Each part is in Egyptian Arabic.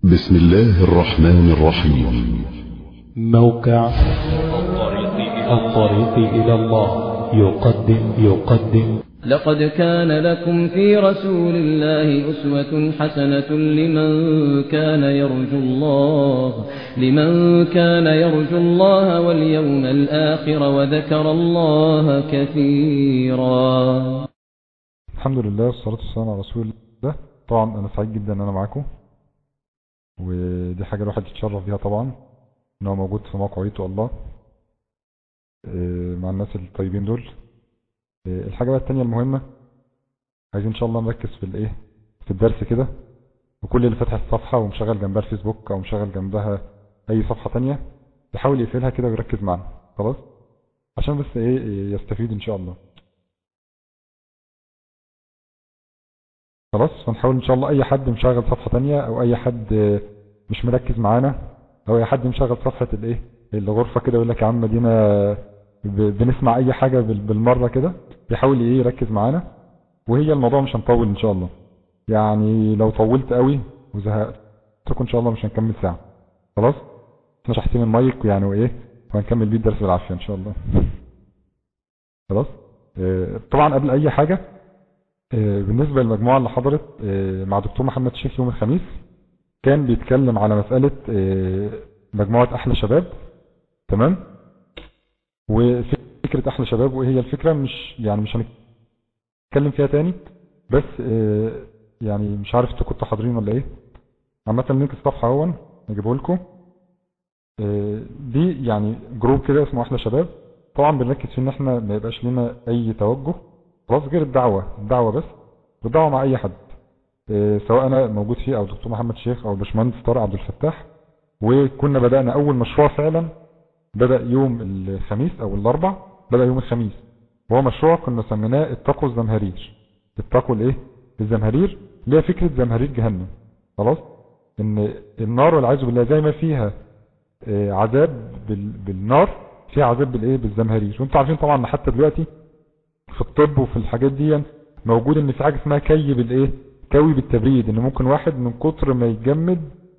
بسم الله الرحمن الرحيم موقع الطريق إلى الله يقدم يقدم لقد كان لكم في رسول الله أسوة حسنة لمن كان يرجو الله لمن كان يرجو الله واليوم الآخر وذكر الله كثيرا الحمد لله والصلاة والسلام على رسول الله طبعا أنا سعيد جدا أن أنا معاكم ودي حاجة الواحد يتشرف بيها طبعا إن هو موجود في موقع يتو الله آه، مع الناس الطيبين دول آه، الحاجة بقى التانية المهمة عايزين إن شاء الله نركز في الإيه في الدرس كده وكل اللي فاتح الصفحة ومشغل جنبها الفيسبوك أو مشغل جنبها أي صفحة تانية يحاول يقفلها كده ويركز معنا خلاص عشان بس إيه يستفيد إن شاء الله خلاص فنحاول ان شاء الله اي حد مشغل صفحة تانية او اي حد آه، مش مركز معانا او اي حد مشغل صفحة الايه الغرفة كده يقول لك يا عم دينا ب- بنسمع اي حاجة بال- بالمرة كده يحاول ايه يركز معانا وهي الموضوع مش هنطول ان شاء الله يعني لو طولت قوي وزهقت ان شاء الله مش هنكمل ساعة خلاص احنا شحتين المايك يعني وايه وهنكمل بيه الدرس بالعافية ان شاء الله خلاص آه، طبعا قبل اي حاجة آه، بالنسبة للمجموعة اللي حضرت آه، مع دكتور محمد شيخ يوم الخميس كان بيتكلم على مسألة آه، مجموعة أحلى شباب تمام وفكرة أحلى شباب وإيه هي الفكرة مش يعني مش هنتكلم فيها تاني بس آه، يعني مش عارف انتوا كنتوا حاضرين ولا إيه عامة لينك الصفحة اهو نجيبه لكم آه، دي يعني جروب كده اسمه أحلى شباب طبعا بنركز في إن احنا ما يبقاش لنا أي توجه خلاص غير الدعوة الدعوة بس والدعوة مع أي حد إيه، سواء أنا موجود فيه أو دكتور محمد شيخ أو الباشمهندس طارق عبد الفتاح وكنا بدأنا أول مشروع فعلا بدأ يوم الخميس أو الأربع بدأ يوم الخميس وهو مشروع كنا سميناه اتقوا الزمهرير اتقوا الإيه الزمهرير اللي هي فكرة زمهرير جهنم خلاص إن النار والعياذ بالله زي ما فيها إيه، عذاب بال- بالنار فيها عذاب بالإيه بالزمهرير وانتوا عارفين طبعا إن حتى دلوقتي في الطب وفي الحاجات دي موجود ان في حاجه اسمها كي بالايه كوي بالتبريد ان ممكن واحد من كتر ما يتجمد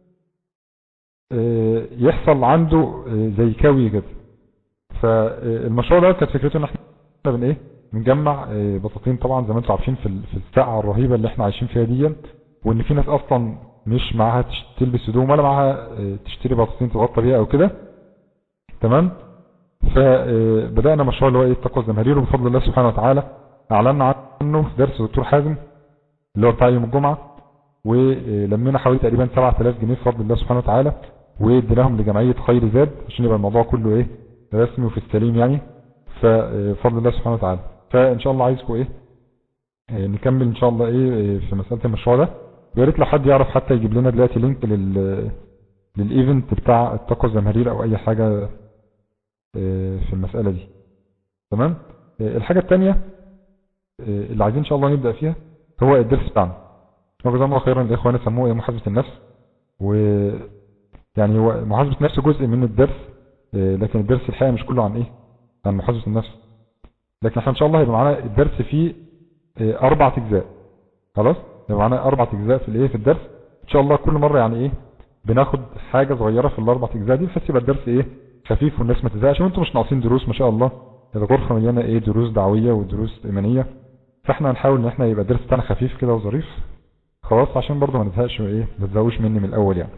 آه، يحصل عنده آه، زي كوي كده فالمشروع ده كانت فكرته ان احنا بن ايه بنجمع آه، بطاطين طبعا زي ما انتم عارفين في ال- في الساعه الرهيبه اللي احنا عايشين فيها دي وان في ناس اصلا مش معاها تش- تلبس هدوم ولا معاها آه، تشتري بطاطين تغطى بيها او كده تمام فبدأنا مشروع اللي هو ايه التقوى الزمهرير وبفضل الله سبحانه وتعالى اعلنا عنه في درس الدكتور حازم اللي هو بتاع يوم الجمعة ولمينا حوالي تقريبا 7000 جنيه بفضل الله سبحانه وتعالى واديناهم لجمعية خير زاد عشان يبقى الموضوع كله ايه رسمي وفي السليم يعني فبفضل الله سبحانه وتعالى فان شاء الله عايزكم ايه آه، نكمل ان شاء الله ايه آه، في مسألة المشروع ده ويا ريت لو حد يعرف حتى يجيب لنا دلوقتي لينك لل للايفنت بتاع التقوى الزمهرير او اي حاجة آه، في المسألة دي تمام آه، الحاجة التانية آه، اللي عايزين ان شاء الله نبدأ فيها هو الدرس بتاعنا وجزاهم الله خيرا الاخوان سموه إيه؟ محاسبة النفس و يعني هو محاسبة النفس جزء من الدرس آه، لكن الدرس الحقيقة مش كله عن ايه عن محاسبة النفس لكن احنا ان شاء الله هيبقى معانا الدرس فيه آه، اربع اجزاء خلاص يبقى معانا اربع اجزاء في الايه في الدرس ان شاء الله كل مرة يعني ايه بناخد حاجة صغيرة في الاربع اجزاء دي بحيث يبقى الدرس ايه خفيف والناس ما تزهقش وانتم مش ناقصين دروس ما شاء الله الغرفة مليانة ايه دروس دعوية ودروس ايمانية فاحنا هنحاول ان احنا يبقى الدرس بتاعنا خفيف كده وظريف خلاص عشان برضه ما نزهقش وايه ما تزهقوش مني من الاول يعني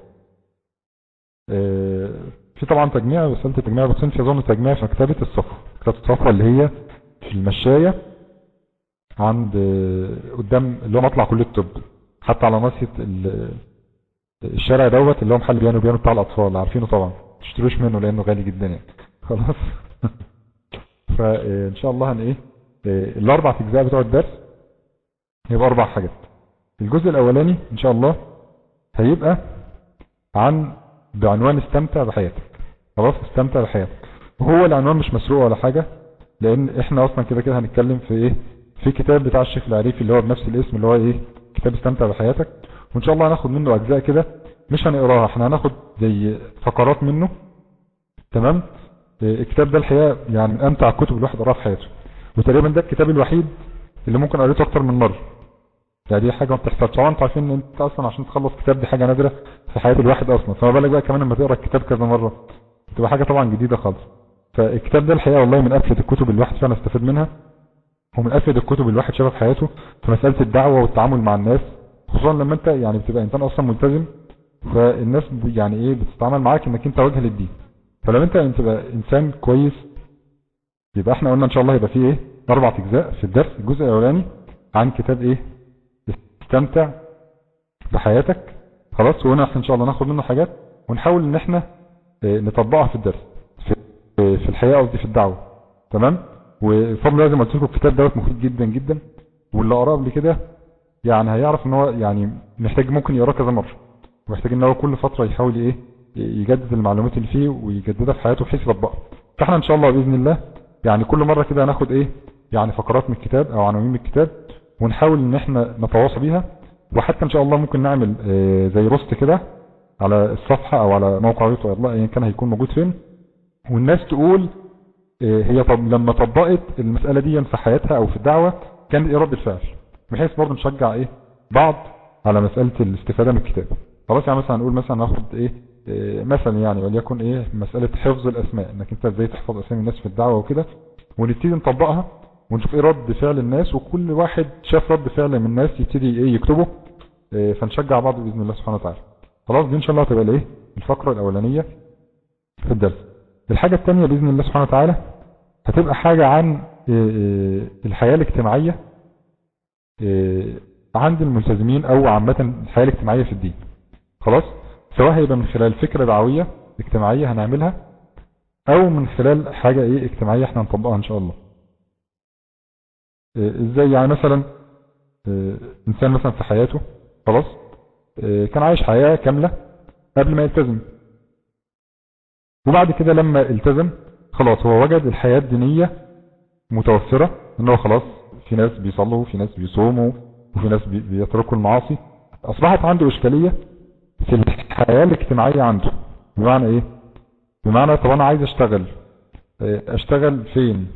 اه في طبعا تجميع رسالة التجميع بس في اظن تجميع في مكتبة الصفوة مكتبة الصفوة اللي هي في المشاية عند اه، قدام اللي هو مطلع كلية الطب حتى على ناصية ال- الشارع دوت اللي هو محل بيانو بيانو بتاع الاطفال عارفينه طبعا تشتروش منه لانه غالي جدا يعني خلاص فان شاء الله هن ايه آه، الاربع اجزاء بتوع الدرس هيبقى اربع حاجات الجزء الاولاني ان شاء الله هيبقى عن بعنوان استمتع بحياتك خلاص استمتع بحياتك وهو العنوان مش مسروق ولا حاجة لان احنا اصلا كده كده هنتكلم في ايه في كتاب بتاع الشيخ العريفي اللي هو بنفس الاسم اللي هو ايه كتاب استمتع بحياتك وان شاء الله هناخد منه اجزاء كده مش هنقراها احنا هناخد زي فقرات منه تمام آه، الكتاب ده الحقيقة يعني من امتع الكتب الواحد قراها في حياته وتقريبا ده الكتاب الوحيد اللي ممكن قريته اكتر من مرة يعني دي حاجة ما بتحصلش طبعا انتوا عارفين ان انت اصلا عشان تخلص كتاب دي حاجة نادرة في حياة الواحد اصلا فما بالك بقى كمان لما تقرا الكتاب كذا مرة تبقى حاجة طبعا جديدة خالص فالكتاب ده الحقيقة والله من افيد الكتب اللي الواحد فعلا استفاد منها ومن افيد الكتب اللي الواحد شافها في حياته في مسألة الدعوة والتعامل مع الناس خصوصا لما انت يعني بتبقى انسان اصلا ملتزم فالناس ب- يعني ايه بتتعامل معاك انك انت وجه للدين فلما انت تبقى انسان كويس يبقى احنا قلنا ان شاء الله يبقى فيه ايه اربع اجزاء في الدرس الجزء الاولاني عن كتاب ايه استمتع بحياتك خلاص وهنا احنا ان شاء الله ناخد منه حاجات ونحاول ان احنا اه، نطبقها في الدرس في, اه، في الحياة قصدي في الدعوة تمام وفضل لازم قلت لكم الكتاب دوت مفيد جدا جدا واللي قراه قبل كده يعني هيعرف ان هو يعني محتاج ممكن يقراه كذا مرة ومحتاج ان هو كل فترة يحاول ايه يجدد المعلومات اللي فيه ويجددها في حياته بحيث يطبقها فاحنا ان شاء الله باذن الله يعني كل مرة كده هناخد ايه يعني فقرات من الكتاب او عناوين من الكتاب ونحاول ان احنا نتواصى بيها وحتى ان شاء الله ممكن نعمل آه، زي روست كده على الصفحة او على موقع يوتيوب الله ايا كان هيكون موجود فين والناس تقول آه، هي طب لما طبقت المسألة دي في حياتها او في الدعوة كانت ايه رد الفعل بحيث برضه نشجع ايه بعض على مسألة الاستفادة من الكتاب خلاص يعني مثلا نقول مثلا ناخد ايه آه، مثلا يعني وليكن ايه مسألة حفظ الاسماء انك انت ازاي تحفظ اسامي الناس في الدعوة وكده ونبتدي نطبقها ونشوف ايه رد فعل الناس وكل واحد شاف رد فعل من الناس يبتدي ايه يكتبه آه، فنشجع بعض باذن الله سبحانه وتعالى خلاص دي ان شاء الله هتبقى الايه الفقرة الاولانية في الدرس الحاجة الثانية باذن الله سبحانه وتعالى هتبقى حاجة عن آه، آه، الحياة الاجتماعية آه، عند الملتزمين او عامة الحياة الاجتماعية في الدين خلاص سواء هيبقى من خلال فكرة دعوية اجتماعية هنعملها او من خلال حاجة ايه اجتماعية احنا هنطبقها ان شاء الله آه، ازاي يعني مثلا آه، انسان مثلا في حياته خلاص آه، كان عايش حياة كاملة قبل ما يلتزم وبعد كده لما التزم خلاص هو وجد الحياة الدينية متوفرة ان هو خلاص في ناس بيصلوا وفي ناس بيصوموا وفي ناس بي- بيتركوا المعاصي اصبحت عنده اشكالية في الحياة الاجتماعية عنده بمعنى ايه بمعنى طب انا عايز اشتغل آه، اشتغل فين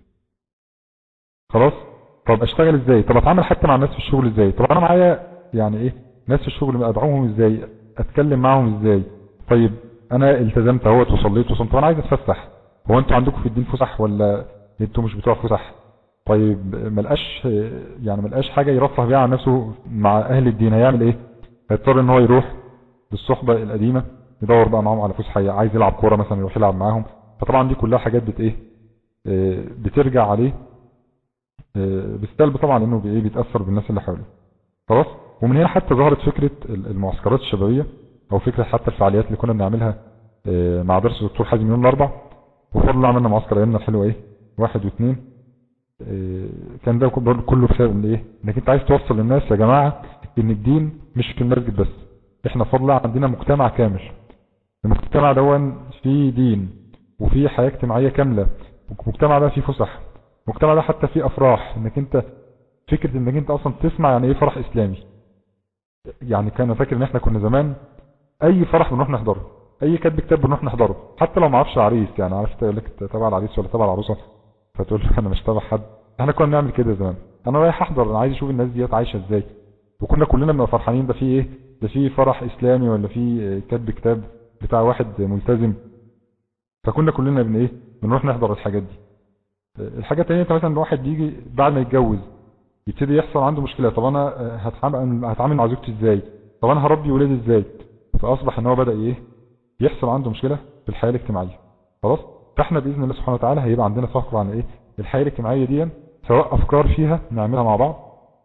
خلاص طب اشتغل ازاي طب اتعامل حتى مع الناس في الشغل ازاي طب انا معايا يعني ايه ناس في الشغل ادعوهم ازاي اتكلم معاهم ازاي طيب انا التزمت اهوت وصليت وصمت طب انا عايز اتفسح هو انتوا عندكم في الدين فسح ولا انتوا مش بتوع فسح طيب ملقاش يعني ملقاش حاجة يرفه بيها عن نفسه مع اهل الدين هيعمل ايه هيضطر ان هو يروح للصحبة القديمة يدور بقى معاهم على فسحة عايز يلعب كورة مثلا يروح يلعب معاهم فطبعا دي كلها حاجات بت ايه آه، بترجع عليه آه، بالسلب طبعا لانه بي- ايه بيتاثر بالناس اللي حواليه خلاص ومن هنا حتى ظهرت فكره ال- المعسكرات الشبابيه او فكره حتى الفعاليات اللي كنا بنعملها آه، مع درس الدكتور حازم يوم الاربع وفضل الله عملنا معسكر ايامنا الحلوه ايه واحد واثنين آه، كان ده برضه كله بسبب ان ايه انك انت عايز توصل للناس يا جماعه ان الدين مش في المسجد بس احنا فضل الله عندنا مجتمع كامل المجتمع دون فيه دين وفيه حياه اجتماعيه كامله المجتمع ده فيه فسح المجتمع ده حتى فيه افراح انك انت فكرة انك انت اصلا تسمع يعني ايه فرح اسلامي يعني كان فاكر ان احنا كنا زمان اي فرح بنروح نحضره اي كتب كتاب بنروح نحضره حتى لو ما اعرفش عريس يعني عارف تقول لك تبع العريس ولا تبع العروسه فتقول له انا مش تبع حد احنا كنا بنعمل كده زمان انا رايح احضر انا عايز اشوف الناس ديت عايشه ازاي وكنا كلنا بنبقى فرحانين ده في ايه ده في فرح اسلامي ولا في كتب كتاب بتاع واحد ملتزم فكنا كلنا بن ايه بنروح نحضر الحاجات دي الحاجة التانية انت مثلا واحد بيجي بعد ما يتجوز يبتدي يحصل عنده مشكلة طب انا هتعامل هتعامل مع زوجتي ازاي طب انا هربي ولادي ازاي فاصبح ان هو بدأ ايه يحصل عنده مشكلة في الحياة الاجتماعية خلاص فاحنا باذن الله سبحانه وتعالى هيبقى عندنا فقرة عن ايه الحياة الاجتماعية دي سواء افكار فيها نعملها مع بعض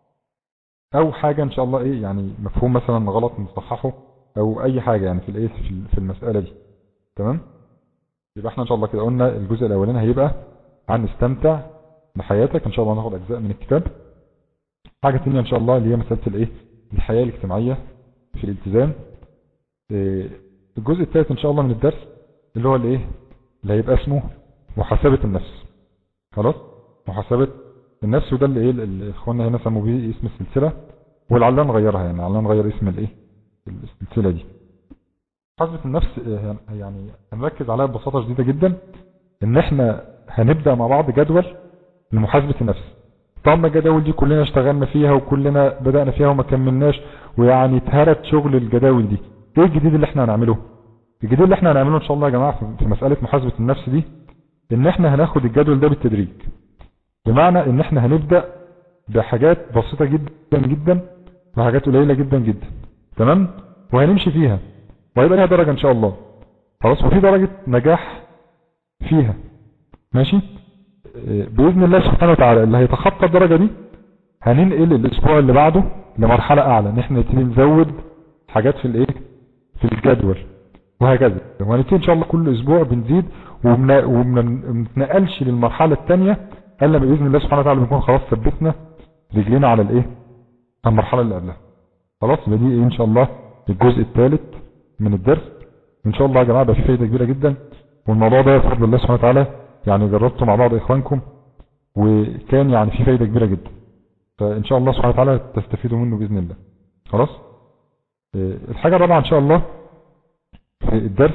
او حاجة ان شاء الله ايه يعني مفهوم مثلا غلط نصححه او اي حاجة يعني في الايه في في المسألة دي تمام يبقى احنا ان شاء الله كده قلنا الجزء الاولاني هيبقى عن استمتع بحياتك ان شاء الله ناخد اجزاء من الكتاب حاجة تانية ان شاء الله اللي هي مسألة الايه الحياة الاجتماعية في الالتزام إيه الجزء الثالث ان شاء الله من الدرس اللي هو الايه اللي هيبقى اسمه محاسبة النفس خلاص محاسبة النفس وده اللي ايه اللي اخواننا هنا سموا بيه اسم السلسلة ولعلنا نغيرها يعني لعلنا نغير اسم الايه السلسلة دي محاسبة النفس يعني هنركز عليها ببساطة شديدة جدا ان احنا هنبدأ مع بعض جدول لمحاسبة النفس طبعا الجداول دي كلنا اشتغلنا فيها وكلنا بدأنا فيها وما كملناش ويعني اتهرت شغل الجداول دي ايه الجديد اللي احنا هنعمله الجديد اللي احنا هنعمله ان شاء الله يا جماعة في- في مسألة محاسبة النفس دي ان احنا هناخد الجدول ده بالتدريج بمعنى ان احنا هنبدأ بحاجات بسيطة جدا جدا وحاجات قليلة جدا جدا تمام وهنمشي فيها وهيبقى ليها درجة ان شاء الله خلاص وفي درجة نجاح فيها ماشي اه، بإذن الله سبحانه وتعالى اللي هيتخطى الدرجة دي هننقل الاسبوع اللي بعده لمرحلة اعلى ان احنا نبتدي نزود حاجات في الايه في الجدول وهكذا وهنبتدي ان شاء الله كل اسبوع بنزيد وما بنتنقلش للمرحلة الثانية الا باذن الله سبحانه وتعالى بنكون خلاص ثبتنا رجلينا على الايه على المرحلة اللي قبلها خلاص يبقى دي ايه ان شاء الله الجزء الثالث من الدرس ان شاء الله يا جماعه بقى في فايده كبيره جدا والموضوع ده بفضل الله سبحانه وتعالى يعني جربته مع بعض اخوانكم وكان يعني في فايده كبيره جدا فان شاء الله سبحانه وتعالى تستفيدوا منه باذن الله خلاص إيه، الحاجه الرابعه ان شاء الله في الدرس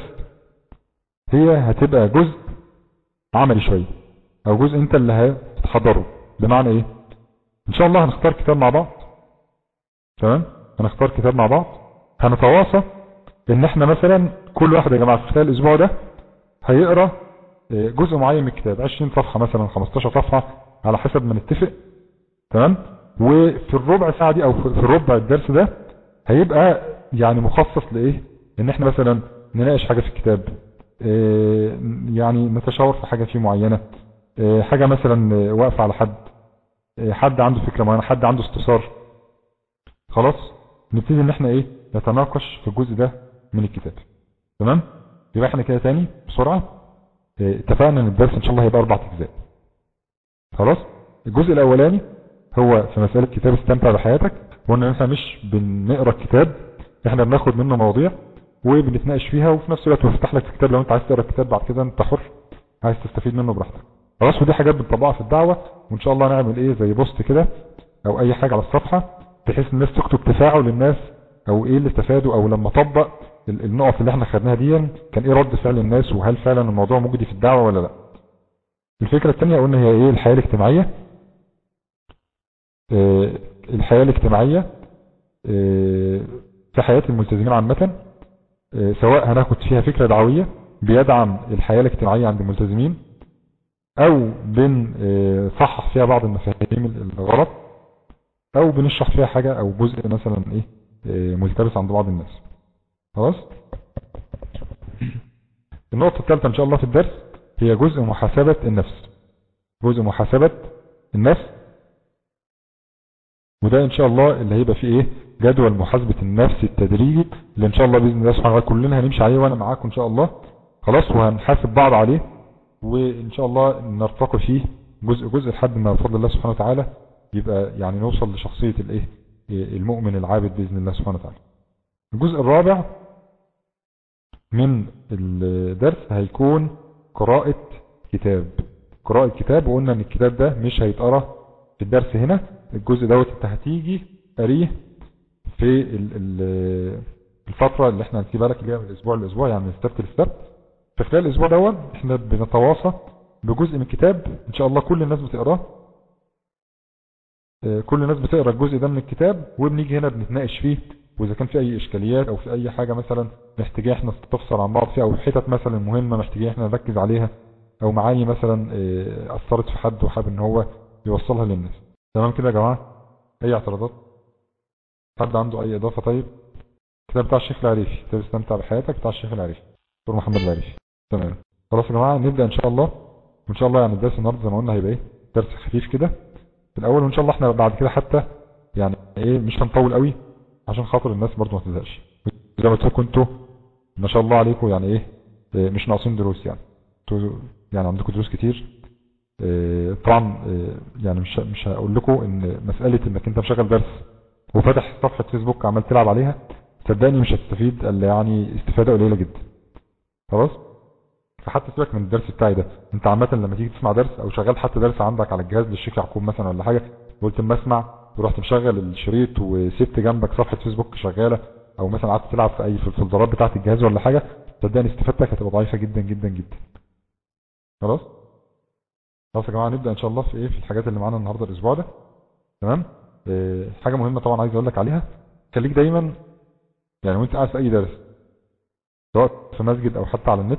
هي هتبقى جزء عملي شويه او جزء انت اللي هتحضره بمعنى ايه ان شاء الله هنختار كتاب مع بعض تمام هنختار كتاب مع بعض هنتواصى ان احنا مثلا كل واحد يا جماعه في خلال الاسبوع ده هيقرا آه، جزء معين من الكتاب 20 صفحه مثلا 15 صفحه على حسب ما نتفق تمام وفي الربع ساعه دي او في في الربع الدرس ده هيبقى يعني مخصص لايه ان احنا مثلا نناقش حاجه في الكتاب آه، يعني نتشاور في حاجه فيه معينه آه، حاجه مثلا آه، واقفه على حد آه، حد عنده فكره معينه حد عنده استفسار خلاص نبتدي ان احنا ايه نتناقش في الجزء ده من الكتاب تمام يبقى احنا كده تاني بسرعة اه، اتفقنا ان الدرس ان شاء الله هيبقى اربع اجزاء خلاص الجزء الاولاني هو في مسألة كتاب استمتع بحياتك وان احنا مش بنقرا الكتاب احنا بناخد منه مواضيع وبنتناقش فيها وفي نفس الوقت بنفتح لك الكتاب لو انت عايز تقرا الكتاب بعد كده انت حر عايز تستفيد منه براحتك خلاص ودي حاجات بنطبقها في الدعوة وان شاء الله نعمل ايه زي بوست كده او اي حاجة على الصفحة بحيث الناس تكتب تفاعل الناس او ايه اللي استفادوا او لما طبق ال- النقط اللي احنا خدناها دي كان ايه رد فعل الناس وهل فعلا الموضوع مجدي في الدعوة ولا لا الفكرة الثانية قلنا هي ايه الحياة الاجتماعية اه الحياة الاجتماعية اه في حياة الملتزمين عامة اه سواء هناخد فيها فكرة دعوية بيدعم الحياة الاجتماعية عند الملتزمين او بنصحح فيها بعض المفاهيم الغلط او بنشرح فيها حاجة او جزء مثلا ايه اه ملتبس عند بعض الناس خلاص النقطة الثالثة ان شاء الله في الدرس هي جزء محاسبة النفس جزء محاسبة النفس وده ان شاء الله اللي هيبقى فيه ايه جدول محاسبة النفس التدريجي اللي ان شاء الله باذن الله سبحانه وتعالى كلنا هنمشي عليه وانا معاكم ان شاء الله خلاص وهنحاسب بعض عليه وان شاء الله نرتقي فيه جزء جزء لحد ما بفضل الله سبحانه وتعالى يبقى يعني نوصل لشخصية الايه المؤمن العابد باذن الله سبحانه وتعالى الجزء الرابع من الدرس هيكون قراءة كتاب قراءة كتاب وقلنا ان الكتاب ده مش هيتقرا في الدرس هنا الجزء دوت انت هتيجي قريه في ال- ال- الفترة اللي احنا هنسيبها لك اللي هي من الاسبوع للاسبوع يعني من السبت للسبت في خلال الاسبوع دوت احنا بنتواصى بجزء من الكتاب ان شاء الله كل الناس بتقراه اه، كل الناس بتقرا الجزء ده من الكتاب وبنيجي هنا بنتناقش فيه واذا كان في اي اشكاليات او في اي حاجة مثلا محتاجين احنا نستفسر عن بعض فيها او حتت مثلا مهمة محتاجين احنا نركز عليها او معاني مثلا اه، اثرت في حد وحابب ان هو يوصلها للناس تمام كده يا جماعة اي اعتراضات حد عنده اي اضافة طيب كتاب بتاع الشيخ العريفي كتاب استمتع بحياتك بتاع الشيخ العريفي دكتور محمد العريفي تمام خلاص يا جماعة نبدأ ان شاء الله وان شاء الله يعني الدرس النهارده زي ما قلنا هيبقى ايه درس خفيف كده في الاول وان شاء الله احنا بعد كده حتى يعني ايه مش هنطول قوي عشان خاطر الناس برضو ما تزهقش زي ما قلت لكم انتوا ما شاء الله عليكم يعني ايه إيه، مش ناقصين دروس يعني انتوا يعني عندكم دروس كتير إيه، طبعا إيه، يعني مش مش هقول لكم ان مسألة انك انت مشغل درس وفتح صفحة فيسبوك عمال تلعب عليها صدقني مش هتستفيد الا يعني استفادة قليلة جدا خلاص فحتى سيبك من الدرس بتاعي ده انت عامة لما تيجي تسمع درس او شغال حتى درس عندك على الجهاز للشيخ يعقوب مثلا ولا حاجة قلت اما اسمع ورحت مشغل الشريط وسبت جنبك صفحة فيسبوك شغالة او مثلا قعدت تلعب في اي في الفولدرات بتاعة الجهاز ولا حاجة صدقني استفادتك هتبقى ضعيفة جدا جدا جدا خلاص خلاص يا جماعه نبدا ان شاء الله في ايه في الحاجات اللي معانا النهارده الاسبوع ده تمام إيه حاجه مهمه طبعا عايز اقول لك عليها خليك دايما يعني وانت قاعد في اي درس سواء في مسجد او حتى على النت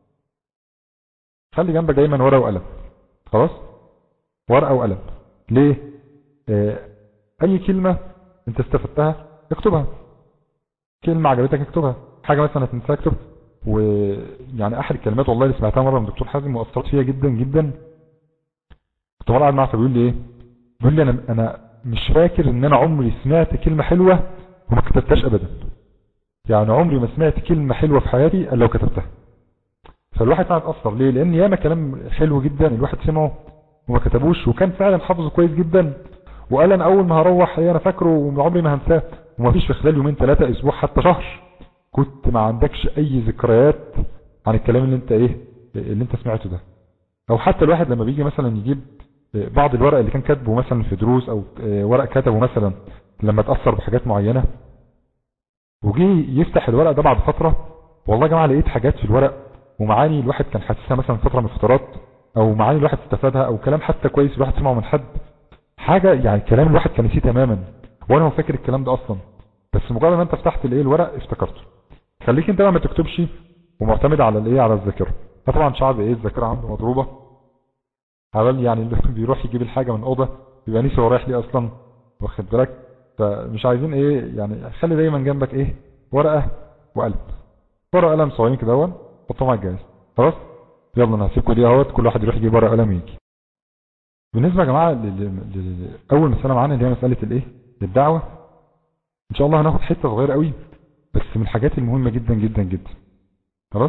خلي جنبك دايما ورقه وقلم خلاص ورقه وقلم ليه آه اي كلمه انت استفدتها اكتبها كلمه عجبتك اكتبها حاجه مثلا هتنساها اكتبها ويعني احد الكلمات والله اللي سمعتها مره من دكتور حازم واثرت فيها جدا جدا كنت مره قاعد معاه فبيقول لي ايه بيقول لي انا انا مش فاكر ان انا عمري سمعت كلمه حلوه وما كتبتهاش ابدا يعني عمري ما سمعت كلمه حلوه في حياتي الا لو كتبتها فالواحد فعلا اتاثر ليه لان ياما كلام حلو جدا الواحد سمعه وما كتبوش وكان فعلا حافظه كويس جدا وقال انا اول ما هروح انا فاكره وعمري ما هنساه ومفيش في خلال يومين ثلاثه اسبوع حتى شهر كنت ما عندكش اي ذكريات عن الكلام اللي انت ايه اللي انت سمعته ده او حتى الواحد لما بيجي مثلا يجيب بعض الورق اللي كان كاتبه مثلا في دروس او ورق كتبه مثلا لما اتاثر بحاجات معينه وجي يفتح الورق ده بعد فتره والله يا جماعه لقيت حاجات في الورق ومعاني الواحد كان حاسسها مثلا فتره من الفترات او معاني الواحد استفادها او كلام حتى كويس الواحد سمعه من حد حاجه يعني كلام الواحد كان نسيه تماما وانا ما فاكر الكلام ده اصلا بس مجرد ما انت فتحت الايه الورق افتكرته خليك انت بقى ما تكتبش ومعتمد على الايه على الذاكره فطبعا شعب ايه الذاكره عنده مضروبه على يعني اللي بيروح يجيب الحاجه من اوضه بيبقى نسي هو رايح ليه اصلا واخد بالك فمش عايزين ايه يعني خلي دايما جنبك ايه ورقه وقلم ورقه وقلم صغيرين كده اهون حطهم على الجهاز خلاص يلا انا هسيبكم دي اهوت كل واحد يروح يجيب ورقه وقلم ويجي بالنسبه يا جماعه اول مساله معانا اللي هي مساله الايه الدعوه ان شاء الله هناخد حته صغيره قوي بس من الحاجات المهمه جدا جدا جدا خلاص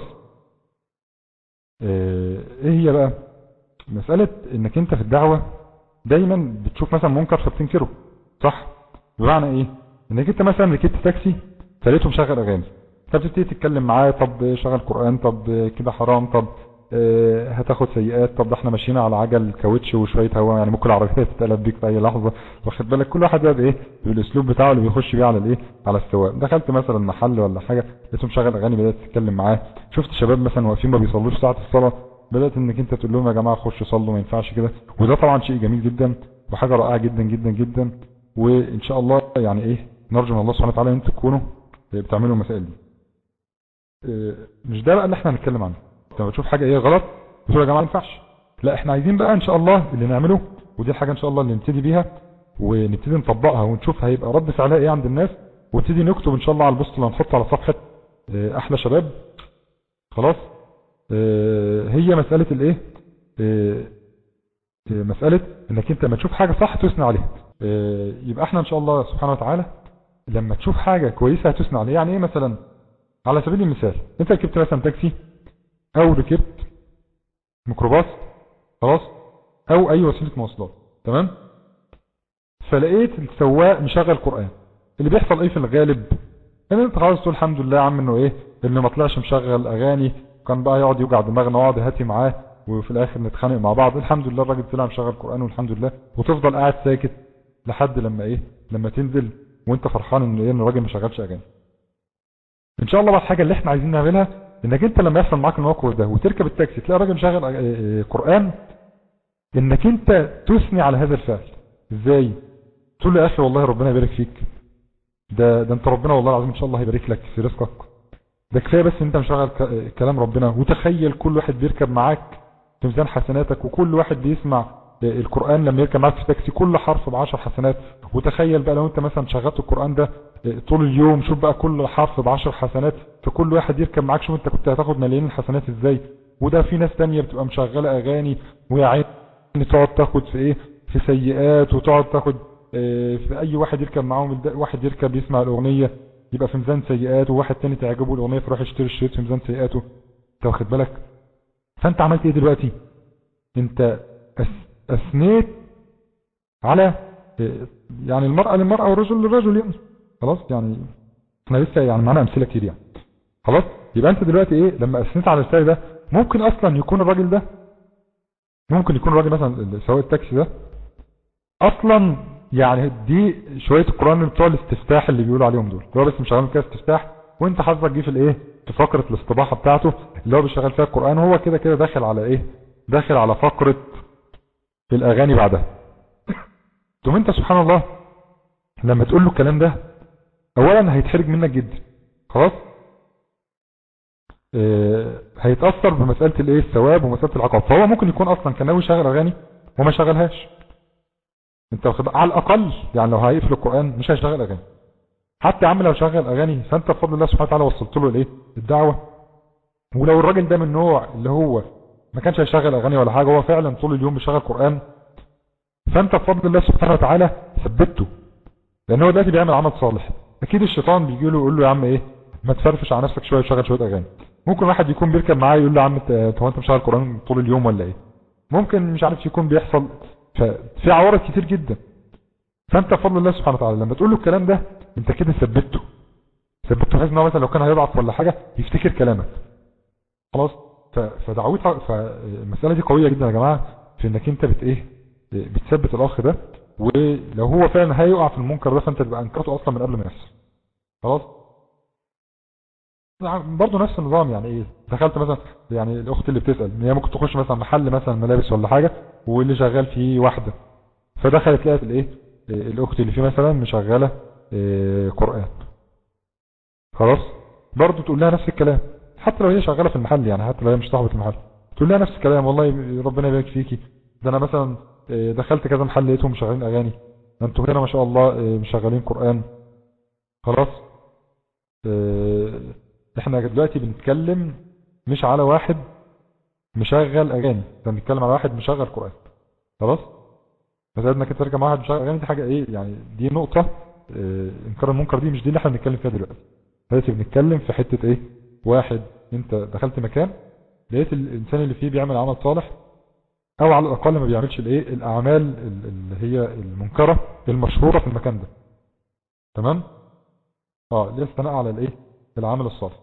ايه هي بقى مساله انك انت في الدعوه دايما بتشوف مثلا منكر فبتنكره صح بمعنى ايه انك انت مثلا ركبت تاكسي فلقيته مشغل اغاني فبتبتدي تتكلم معاه طب شغل قران طب كده حرام طب اه هتاخد سيئات طب ده احنا ماشيين على عجل كاوتش وشويه هواء يعني ممكن العربيه تتقلب بيك في اي لحظه واخد بالك كل واحد بقى بايه بالاسلوب بتاعه اللي بيخش بيه على الايه على السواق دخلت مثلا محل ولا حاجه لقيته مشغل اغاني بدات تتكلم معاه شفت شباب مثلا واقفين ما بيصلوش ساعه الصلاه بدات انك انت تقول لهم يا جماعه خشوا صلوا ما ينفعش كده وده طبعا شيء جميل جدا وحاجه رائعه جدا جدا جدا وان شاء الله يعني ايه نرجو من الله سبحانه وتعالى ان انتم تكونوا بتعملوا المسائل دي مش ده بقى اللي احنا هنتكلم عنه لما تشوف حاجه ايه غلط بتقول يا جماعه ما ينفعش لا احنا عايزين بقى ان شاء الله اللي نعمله ودي الحاجه ان شاء الله اللي نبتدي بيها ونبتدي نطبقها ونشوف هيبقى رد فعلها ايه عند الناس ونبتدي نكتب ان شاء الله على البوست اللي هنحطه على صفحه احلى شباب خلاص هي مساله الايه مساله انك انت لما تشوف حاجه صح تثني عليها يبقى احنا ان شاء الله سبحانه وتعالى لما تشوف حاجه كويسه هتثني عليها يعني ايه مثلا على سبيل المثال انت ركبت مثلا تاكسي او ركبت ميكروباص خلاص او اي وسيله مواصلات تمام فلقيت السواق مشغل قران اللي بيحصل ايه في الغالب ان انت خلاص تقول الحمد لله يا عم انه ايه اللي ما طلعش مشغل اغاني كان بقى يقعد يوجع دماغنا ويقعد هاتي معاه وفي الاخر نتخانق مع بعض الحمد لله الراجل طلع مشغل قران والحمد لله وتفضل قاعد ساكت لحد لما ايه لما تنزل وانت فرحان ان ايه ان الراجل ما شغلش اغاني ان شاء الله بقى الحاجه اللي احنا عايزين نعملها انك انت لما يحصل معاك الموقف ده وتركب التاكسي تلاقي راجل مشغل قران انك انت تثني على هذا الفعل ازاي تقول له يا اخي والله ربنا يبارك فيك ده ده انت ربنا والله العظيم ان شاء الله هيبارك لك في رزقك ده كفايه بس انت مشغل كلام ربنا وتخيل كل واحد بيركب معاك في ميزان حسناتك وكل واحد بيسمع القرآن لما يركب معاك في تاكسي كل حرف بعشر حسنات وتخيل بقى لو انت مثلا شغلت القرآن ده طول اليوم شوف بقى كل حرف بعشر حسنات فكل واحد يركب معاك شوف انت كنت هتاخد ملايين الحسنات ازاي وده في ناس تانية بتبقى مشغلة اغاني ويا عيني تقعد تاخد في ايه في سيئات وتقعد تاخد في اي واحد يركب معاهم واحد يركب يسمع الاغنية يبقى في ميزان سيئات وواحد تاني تعجبه الاغنية فيروح يشتري الشريط في ميزان سيئاته انت واخد بالك فانت عملت ايه دلوقتي انت اثنيت على يعني المرأة للمرأة والرجل للرجل يعني خلاص يعني احنا لسه يعني معانا امثله كتير يعني خلاص يبقى انت دلوقتي ايه لما اثنيت على الفعل ده ممكن اصلا يكون الراجل ده ممكن يكون الراجل مثلا سواق التاكسي ده اصلا يعني دي شويه القران بتوع الاستفتاح اللي بيقولوا عليهم دول هو بس مشغل كده استفتاح وانت حظك جه في الايه في فقره الاستباحه بتاعته اللي هو بيشغل فيها القران وهو كده كده داخل على ايه داخل على فقره الاغاني بعدها ثم انت سبحان الله لما تقول له الكلام ده اولا هيتحرج منك جدا خلاص اه هيتأثر بمسألة الايه الثواب ومسألة العقاب فهو ممكن يكون اصلا كان ناوي يشغل اغاني وما شغلهاش انت واخد على الاقل يعني لو هيقفل القرآن مش هيشغل اغاني حتى يا عم لو شغل اغاني فانت بفضل الله سبحانه وتعالى وصلت له الايه الدعوة ولو الراجل ده من النوع اللي هو ما كانش هيشغل اغاني ولا حاجة هو فعلا طول اليوم بيشغل قرآن فانت بفضل الله سبحانه وتعالى ثبته لان هو دلوقتي بيعمل عمل صالح اكيد الشيطان بيجي له يقول له يا عم ايه ما تفرفش على نفسك شويه وشغل شويه اغاني ممكن واحد يكون بيركب معاه يقول له يا عم انت هو انت مشغل قران طول اليوم ولا ايه ممكن مش عارف يكون بيحصل ففي عوارض كتير جدا فانت بفضل الله سبحانه وتعالى لما تقول له الكلام ده انت كده ثبته ثبته بحيث ان هو مثلا لو كان هيضعف ولا حاجه يفتكر كلامك خلاص فدعوتها فالمساله دي قويه جدا يا جماعه في انك انت بت ايه بتثبت الاخ ده ولو هو فعلا هيقع في المنكر ده فانت تبقى انكرته اصلا من قبل ما يحصل خلاص برضه نفس النظام يعني ايه دخلت مثلا يعني الاخت اللي بتسال هي ممكن تخش مثلا محل مثلا ملابس ولا حاجه واللي شغال فيه واحده فدخلت لقت الايه الاخت اللي فيه مثلا مشغله إيه قران خلاص برضه تقول لها نفس الكلام حتى لو هي شغاله في المحل يعني حتى لو هي مش صاحبه المحل تقول لها نفس الكلام والله ربنا يبارك فيكي ده انا مثلا دخلت كذا محل لقيتهم مشغلين اغاني ده انتوا هنا ما شاء الله مشغلين قران خلاص احنا دلوقتي بنتكلم مش على واحد مشغل اغاني ده بنتكلم على واحد مشغل قران خلاص بس انك انت ترجع مع واحد مشغل اغاني دي حاجه ايه يعني دي نقطه اه انكار المنكر دي مش دي اللي احنا بنتكلم فيها دلوقتي دلوقتي بنتكلم في حته ايه واحد انت دخلت مكان لقيت الانسان اللي فيه بيعمل عمل صالح او على الاقل ما بيعملش الايه الاعمال اللي هي المنكره المشهوره في المكان ده تمام اه ليه الثناء على الايه العمل الصالح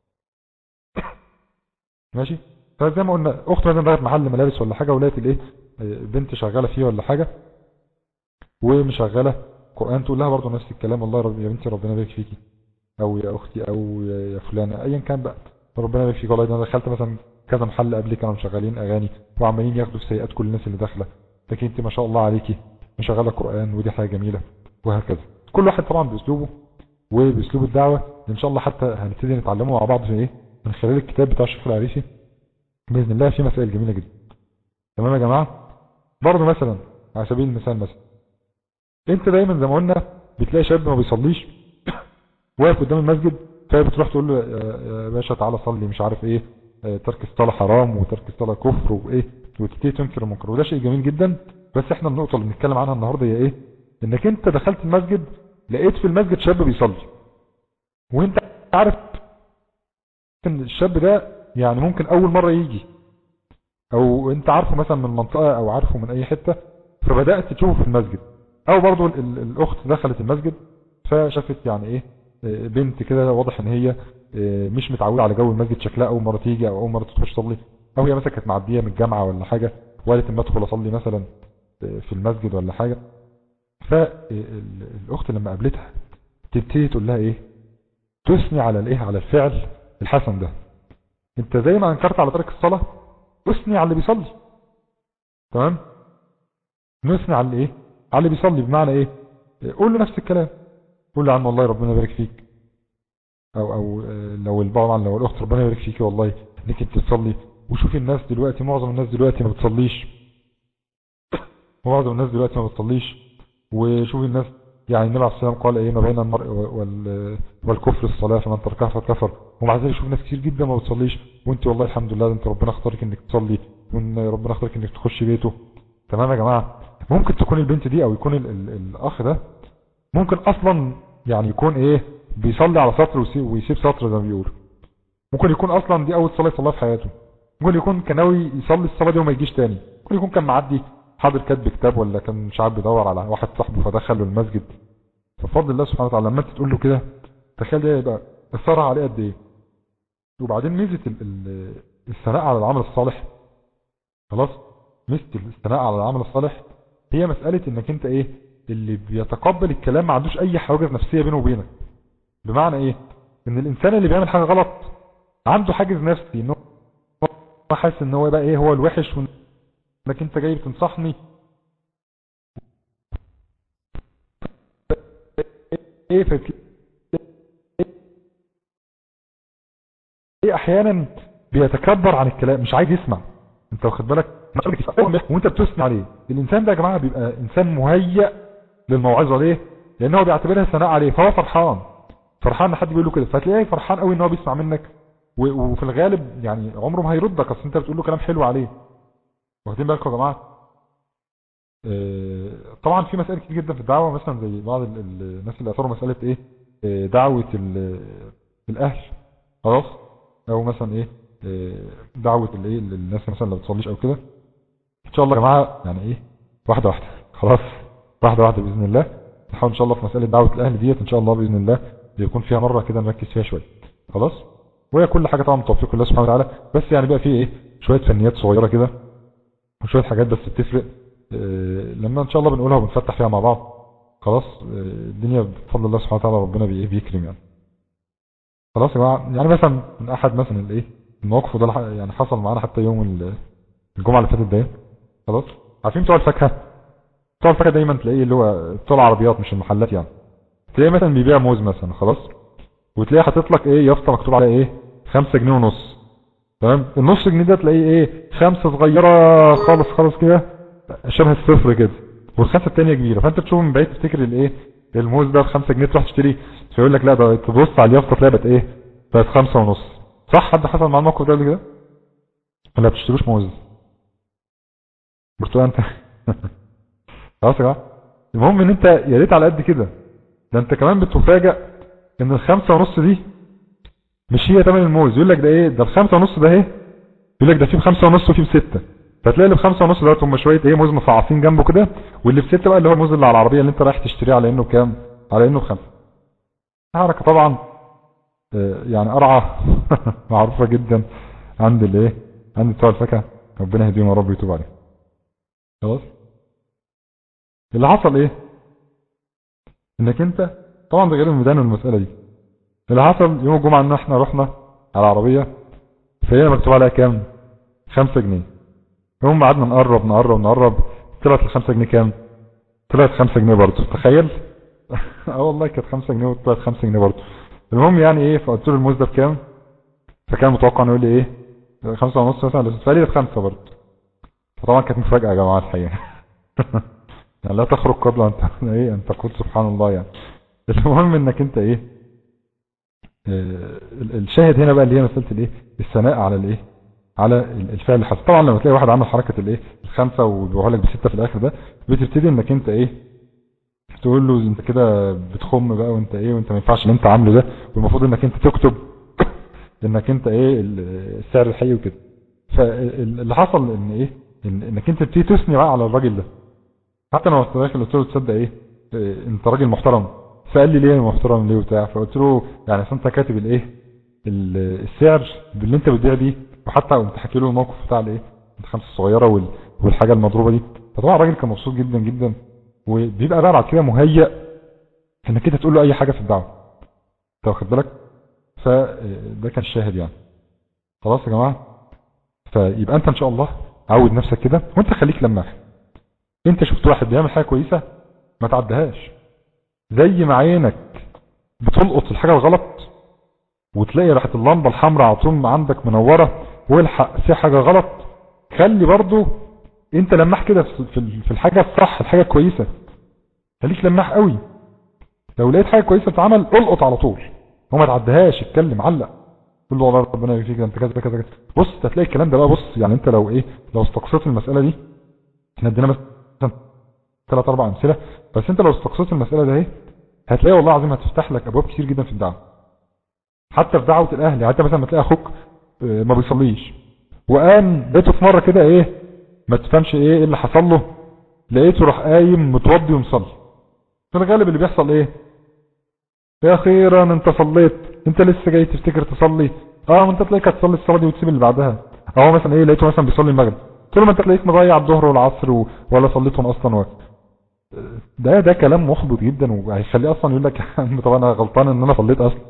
ماشي فزي ما قلنا اخت مثلا دخلت محل ملابس ولا حاجه ولقيت الايه بنت شغاله فيه ولا حاجه ومشغله قران تقول لها برضه نفس الكلام والله رب يا بنتي ربنا يبارك فيكي او يا اختي او يا فلانه ايا كان بقى ربنا يبارك فيك والله انا دخلت مثلا كذا محل قبل كانوا مشغلين اغاني وعمالين ياخدوا في سيئات كل الناس اللي داخله لكن انت ما شاء الله عليكي مشغله قران ودي حاجه جميله وهكذا كل واحد طبعا باسلوبه وباسلوب الدعوه ان شاء الله حتى هنبتدي نتعلمه مع بعض في ايه من خلال الكتاب بتاع الشيخ العريسي باذن الله في مسائل جميله جدا تمام يا جماعه برضه مثلا على سبيل المثال مثلا انت دايما زي ما قلنا بتلاقي شاب ما بيصليش واقف قدام المسجد فبتروح تقول له يا باشا تعالى صلي مش عارف ايه ترك الصلاة حرام وترك الصلاة كفر وايه وتبتدي تنكر المنكر وده شيء جميل جدا بس احنا النقطة اللي بنتكلم عنها النهاردة هي ايه انك انت دخلت المسجد لقيت في المسجد شاب بيصلي وانت عارف ان الشاب ده يعني ممكن اول مرة يجي او انت عارفه مثلا من منطقة او عارفه من اي حتة فبدأت تشوفه في المسجد او برضو الاخت دخلت المسجد فشافت يعني ايه بنت كده واضح ان هي مش متعودة على جو المسجد شكلها اول مرة تيجي او اول مرة تخش تصلي او هي مثلا كانت معدية من الجامعة ولا حاجة وقالت اما ادخل اصلي مثلا في المسجد ولا حاجة فالاخت لما قابلتها تبتدي تقول لها ايه تثني على الايه على الفعل الحسن ده انت زي ما انكرت على ترك الصلاة اثني على اللي بيصلي تمام نثني على الايه على اللي بيصلي بمعنى ايه قول له نفس الكلام قول له يا عم والله ربنا يبارك فيك او او لو طبعا لو الاخت ربنا يبارك فيكي والله انك انت تصلي وشوفي الناس دلوقتي معظم الناس دلوقتي ما بتصليش معظم الناس دلوقتي ما بتصليش وشوفي الناس يعني النبي عليه الصلاه والسلام قال ايه ما بين المرء وال والكفر الصلاه فمن تركها فقد كفر ومع ذلك شوف ناس كتير جدا ما بتصليش وانت والله الحمد لله انت ربنا اختارك انك تصلي وان ربنا اختارك انك تخش بيته تمام يا جماعه ممكن تكون البنت دي او يكون ال ال الاخ ده ممكن اصلا يعني يكون ايه بيصلي على سطر ويسيب سطر زي ما بيقول ممكن يكون اصلا دي اول صلاه يصليها في حياته ممكن يكون كان ناوي يصلي الصلاه دي وما يجيش تاني ممكن يكون كان معدي حاضر كاتب كتاب ولا كان مش عارف بيدور على واحد صاحبه فدخله المسجد ففضل الله سبحانه وتعالى لما انت تقول له كده تخيل ده يبقى اثرها عليه قد ايه وبعدين ميزه الثناء على العمل الصالح خلاص ميزه الثناء على العمل الصالح هي مساله انك انت ايه اللي بيتقبل الكلام ما عندوش اي حواجز نفسيه بينه وبينك بمعنى ايه ان الانسان اللي بيعمل حاجه غلط عنده حاجز نفسي ان هو حاسس ان هو بقى ايه هو الوحش وانك انت جاي بتنصحني ايه ايه احيانا بيتكبر عن الكلام مش عايز يسمع انت واخد بالك وانت بتثني عليه الانسان ده يا جماعه بيبقى انسان مهيأ للموعظه ليه لان هو بيعتبرها ثناء عليه فهو فرحان فرحان ان حد بيقول له كده فتلاقيه فرحان قوي ان هو بيسمع منك و- وفي الغالب يعني عمره ما هيردك اصل انت بتقول له كلام حلو عليه واخدين بالكم يا جماعه آه، طبعا في مسائل كتير جدا في الدعوه مثلا زي بعض ال- ال- الناس اللي اثاروا مساله ايه آه، دعوه ال- الاهل خلاص او مثلا ايه آه، دعوه الايه الناس مثلا اللي ما بتصليش او كده ان شاء الله يا جماعه يعني ايه واحده واحده خلاص واحده واحده باذن الله نحاول ان شاء الله في مساله دعوه الاهل ديت ان شاء الله باذن الله يكون فيها مره كده نركز فيها شويه خلاص وهي كل حاجه طبعا من توفيق الله سبحانه وتعالى بس يعني بقى في ايه شويه فنيات صغيره كده وشويه حاجات بس بتفرق آه، لما ان شاء الله بنقولها وبنفتح فيها مع بعض خلاص آه، الدنيا بفضل الله سبحانه وتعالى ربنا بي- بيكرم يعني خلاص يا جماعه يعني مثلا من احد مثلا الايه المواقف وده الح- يعني حصل معانا حتى يوم ال- الجمعه اللي فاتت ده خلاص عارفين بتوع الفاكهه بتوع الفاكهه دايما تلاقيه اللي هو بتوع العربيات مش المحلات يعني تلاقيه مثلا بيبيع موز مثلا خلاص وتلاقيه حاطط لك ايه يافطه مكتوب عليها ايه 5 جنيه ونص تمام النص جنيه ده تلاقيه ايه خمسه صغيره خالص خالص كده شبه الصفر كده والخمسه الثانيه كبيره فانت تشوف من بعيد تفتكر الايه الموز ده ب 5 جنيه تروح تشتريه فيقول لك لا ده تبص على اليافطه تلاقي بقت ايه بقت خمسة ونص صح حد حصل مع الموقف ده قبل كده ولا بتشتروش موز برتقال انت خلاص يا جماعه المهم ان انت يا ريت على قد كده ده انت كمان بتفاجئ ان الخمسة ونص دي مش هي تمن الموز يقول لك ده ايه ده الخمسة ونص ده ايه يقول لك ده فيه بخمسة ونص وفيه بستة فتلاقي اللي بخمسة ونص دوت هم شوية ايه موز مفعصين جنبه كده واللي بستة بقى اللي هو الموز اللي على العربية اللي انت رايح تشتريه على انه كام على انه بخمسة حركة طبعا آه، يعني قرعة معروفة جدا عند الايه عند بتوع الفاكهة ربنا يهديهم يا رب ويتوب عليهم خلاص اللي حصل ايه انك انت طبعا ده غير الميدان والمسألة دي اللي حصل يوم الجمعة ان احنا رحنا على العربية فهي مكتوب عليها كام خمسة جنيه هم قعدنا نقرب نقرب نقرب طلعت الخمسة جنيه كام طلعت خمسة جنيه برضه تخيل اه والله كانت خمسة جنيه وطلعت خمسة جنيه برضه المهم يعني ايه فقلت له الموز ده بكام فكان متوقع انه يقول لي ايه خمسة ونص مثلا فقال لي ده بخمسة برضه فطبعا كانت مفاجأة يا جماعة الحقيقة يعني لا تخرج قبل ان ت- ايه ان تقول سبحان الله يعني المهم انك انت ايه آه، ال- الشاهد هنا بقى اللي هي مسألة الايه الثناء على الايه على ال- الفعل اللي حصل طبعا لما تلاقي واحد عمل حركة الايه الخمسة وبيقول لك بستة في الاخر ده بتبتدي انك انت ايه تقول له انت كده بتخم بقى وانت ايه وانت ما ينفعش اللي انت عامله ده والمفروض انك انت تكتب انك انت ايه ال- السعر الحقيقي وكده فاللي حصل ان ايه إن انك انت تبتدي تثني بقى على الراجل ده حتى انا وقت داخل قلت له تصدق ايه إيه، انت راجل محترم فقال لي ليه محترم ليه وبتاع فقلت له يعني أصل انت كاتب الايه ال- السعر باللي انت بتبيع بيه وحتى انت حكي له الموقف بتاع الايه الخمسه الصغيره وال- والحاجه المضروبه دي فطبعا الراجل كان مبسوط جدا جدا وبيبقى بقى بعد كده مهيأ انك انت تقول له اي حاجه في الدعوه انت واخد بالك فده كان الشاهد يعني خلاص يا جماعه فيبقى انت ان شاء الله عود نفسك كده وانت خليك لماح انت شفت واحد بيعمل حاجه كويسه ما تعدهاش زي ما عينك بتلقط الحاجه الغلط وتلاقي راحت اللمبه الحمراء على طول عندك منوره والحق في حاجه غلط خلي برضو انت لماح كده في في- في الحاجه الصح الحاجه الكويسه خليك لماح قوي لو لقيت حاجه كويسه بتتعمل القط على طول وما تعدهاش اتكلم علق قول له والله ربنا يفيك ده انت كذا كذا كذا بص هتلاقي الكلام ده بقى بص يعني انت لو ايه لو استقصيت المساله دي احنا ادينا مثلا ثلاث اربع امثله بس انت لو استقصيت المساله ده اهي هتلاقي والله العظيم هتفتح لك ابواب كتير جدا في الدعوه حتى في دعوه الاهل يعني انت مثلا ما تلاقي اخوك اه، ما بيصليش وقام لقيته في مره كده ايه ما تفهمش ايه إيه اللي حصل له لقيته راح قايم متوضي ومصلي في الغالب اللي بيحصل ايه يا اخيرا انت صليت انت لسه جاي تفتكر تصلي اه ما انت تلاقيك هتصلي الصلاه دي وتسيب اللي بعدها اهو مثلا ايه لقيته مثلا بيصلي المغرب قلت له ما انت تلاقيك مضيع الظهر والعصر و... ولا صليتهم اصلا و... ده ده كلام محبط جدا وهيخليه اصلا يقول لك يا عم طب انا غلطان ان انا صليت اصلا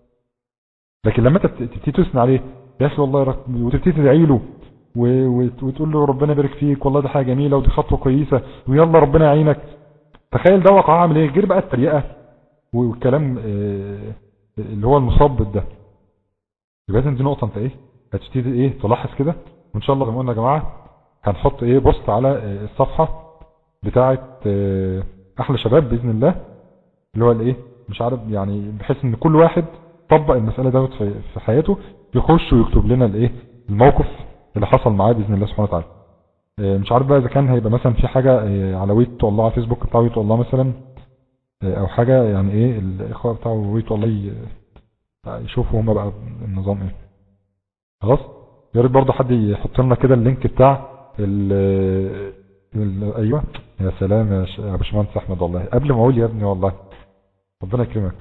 لكن لما انت تبتدي تثني عليه يا اخي والله رك... وتبتدي تدعي له و... وت- وتقول له ربنا يبارك فيك والله دي حاجه جميله ودي خطوه كويسه ويلا ربنا يعينك تخيل ده وقع عامل ايه غير بقى التريقه والكلام آه، اللي هو المصبت ده يبقى إذن دي نقطة انت ايه هتبتدي ايه تلاحظ كده وان شاء الله زي ما قلنا يا جماعة هنحط ايه بوست على آه، الصفحة بتاعة آه، احلى شباب باذن الله اللي هو الايه مش عارف يعني بحيث ان كل واحد طبق المسألة دوت في في حياته يخش ويكتب لنا الايه الموقف اللي حصل معاه باذن الله سبحانه وتعالى آه، مش عارف بقى اذا كان هيبقى مثلا في حاجة آه، على ويت الله على فيسبوك بتاع ويت الله مثلا آه، او حاجة يعني ايه الاخوة بتاع ويت الله ي- يشوفوا هما بقى النظام ايه خلاص يا ريت برضه حد يحط لنا كده اللينك بتاع ال ال- ايوه يا سلام يا ش- يا باشمهندس احمد والله قبل ما اقول يا ابني والله ربنا يكرمك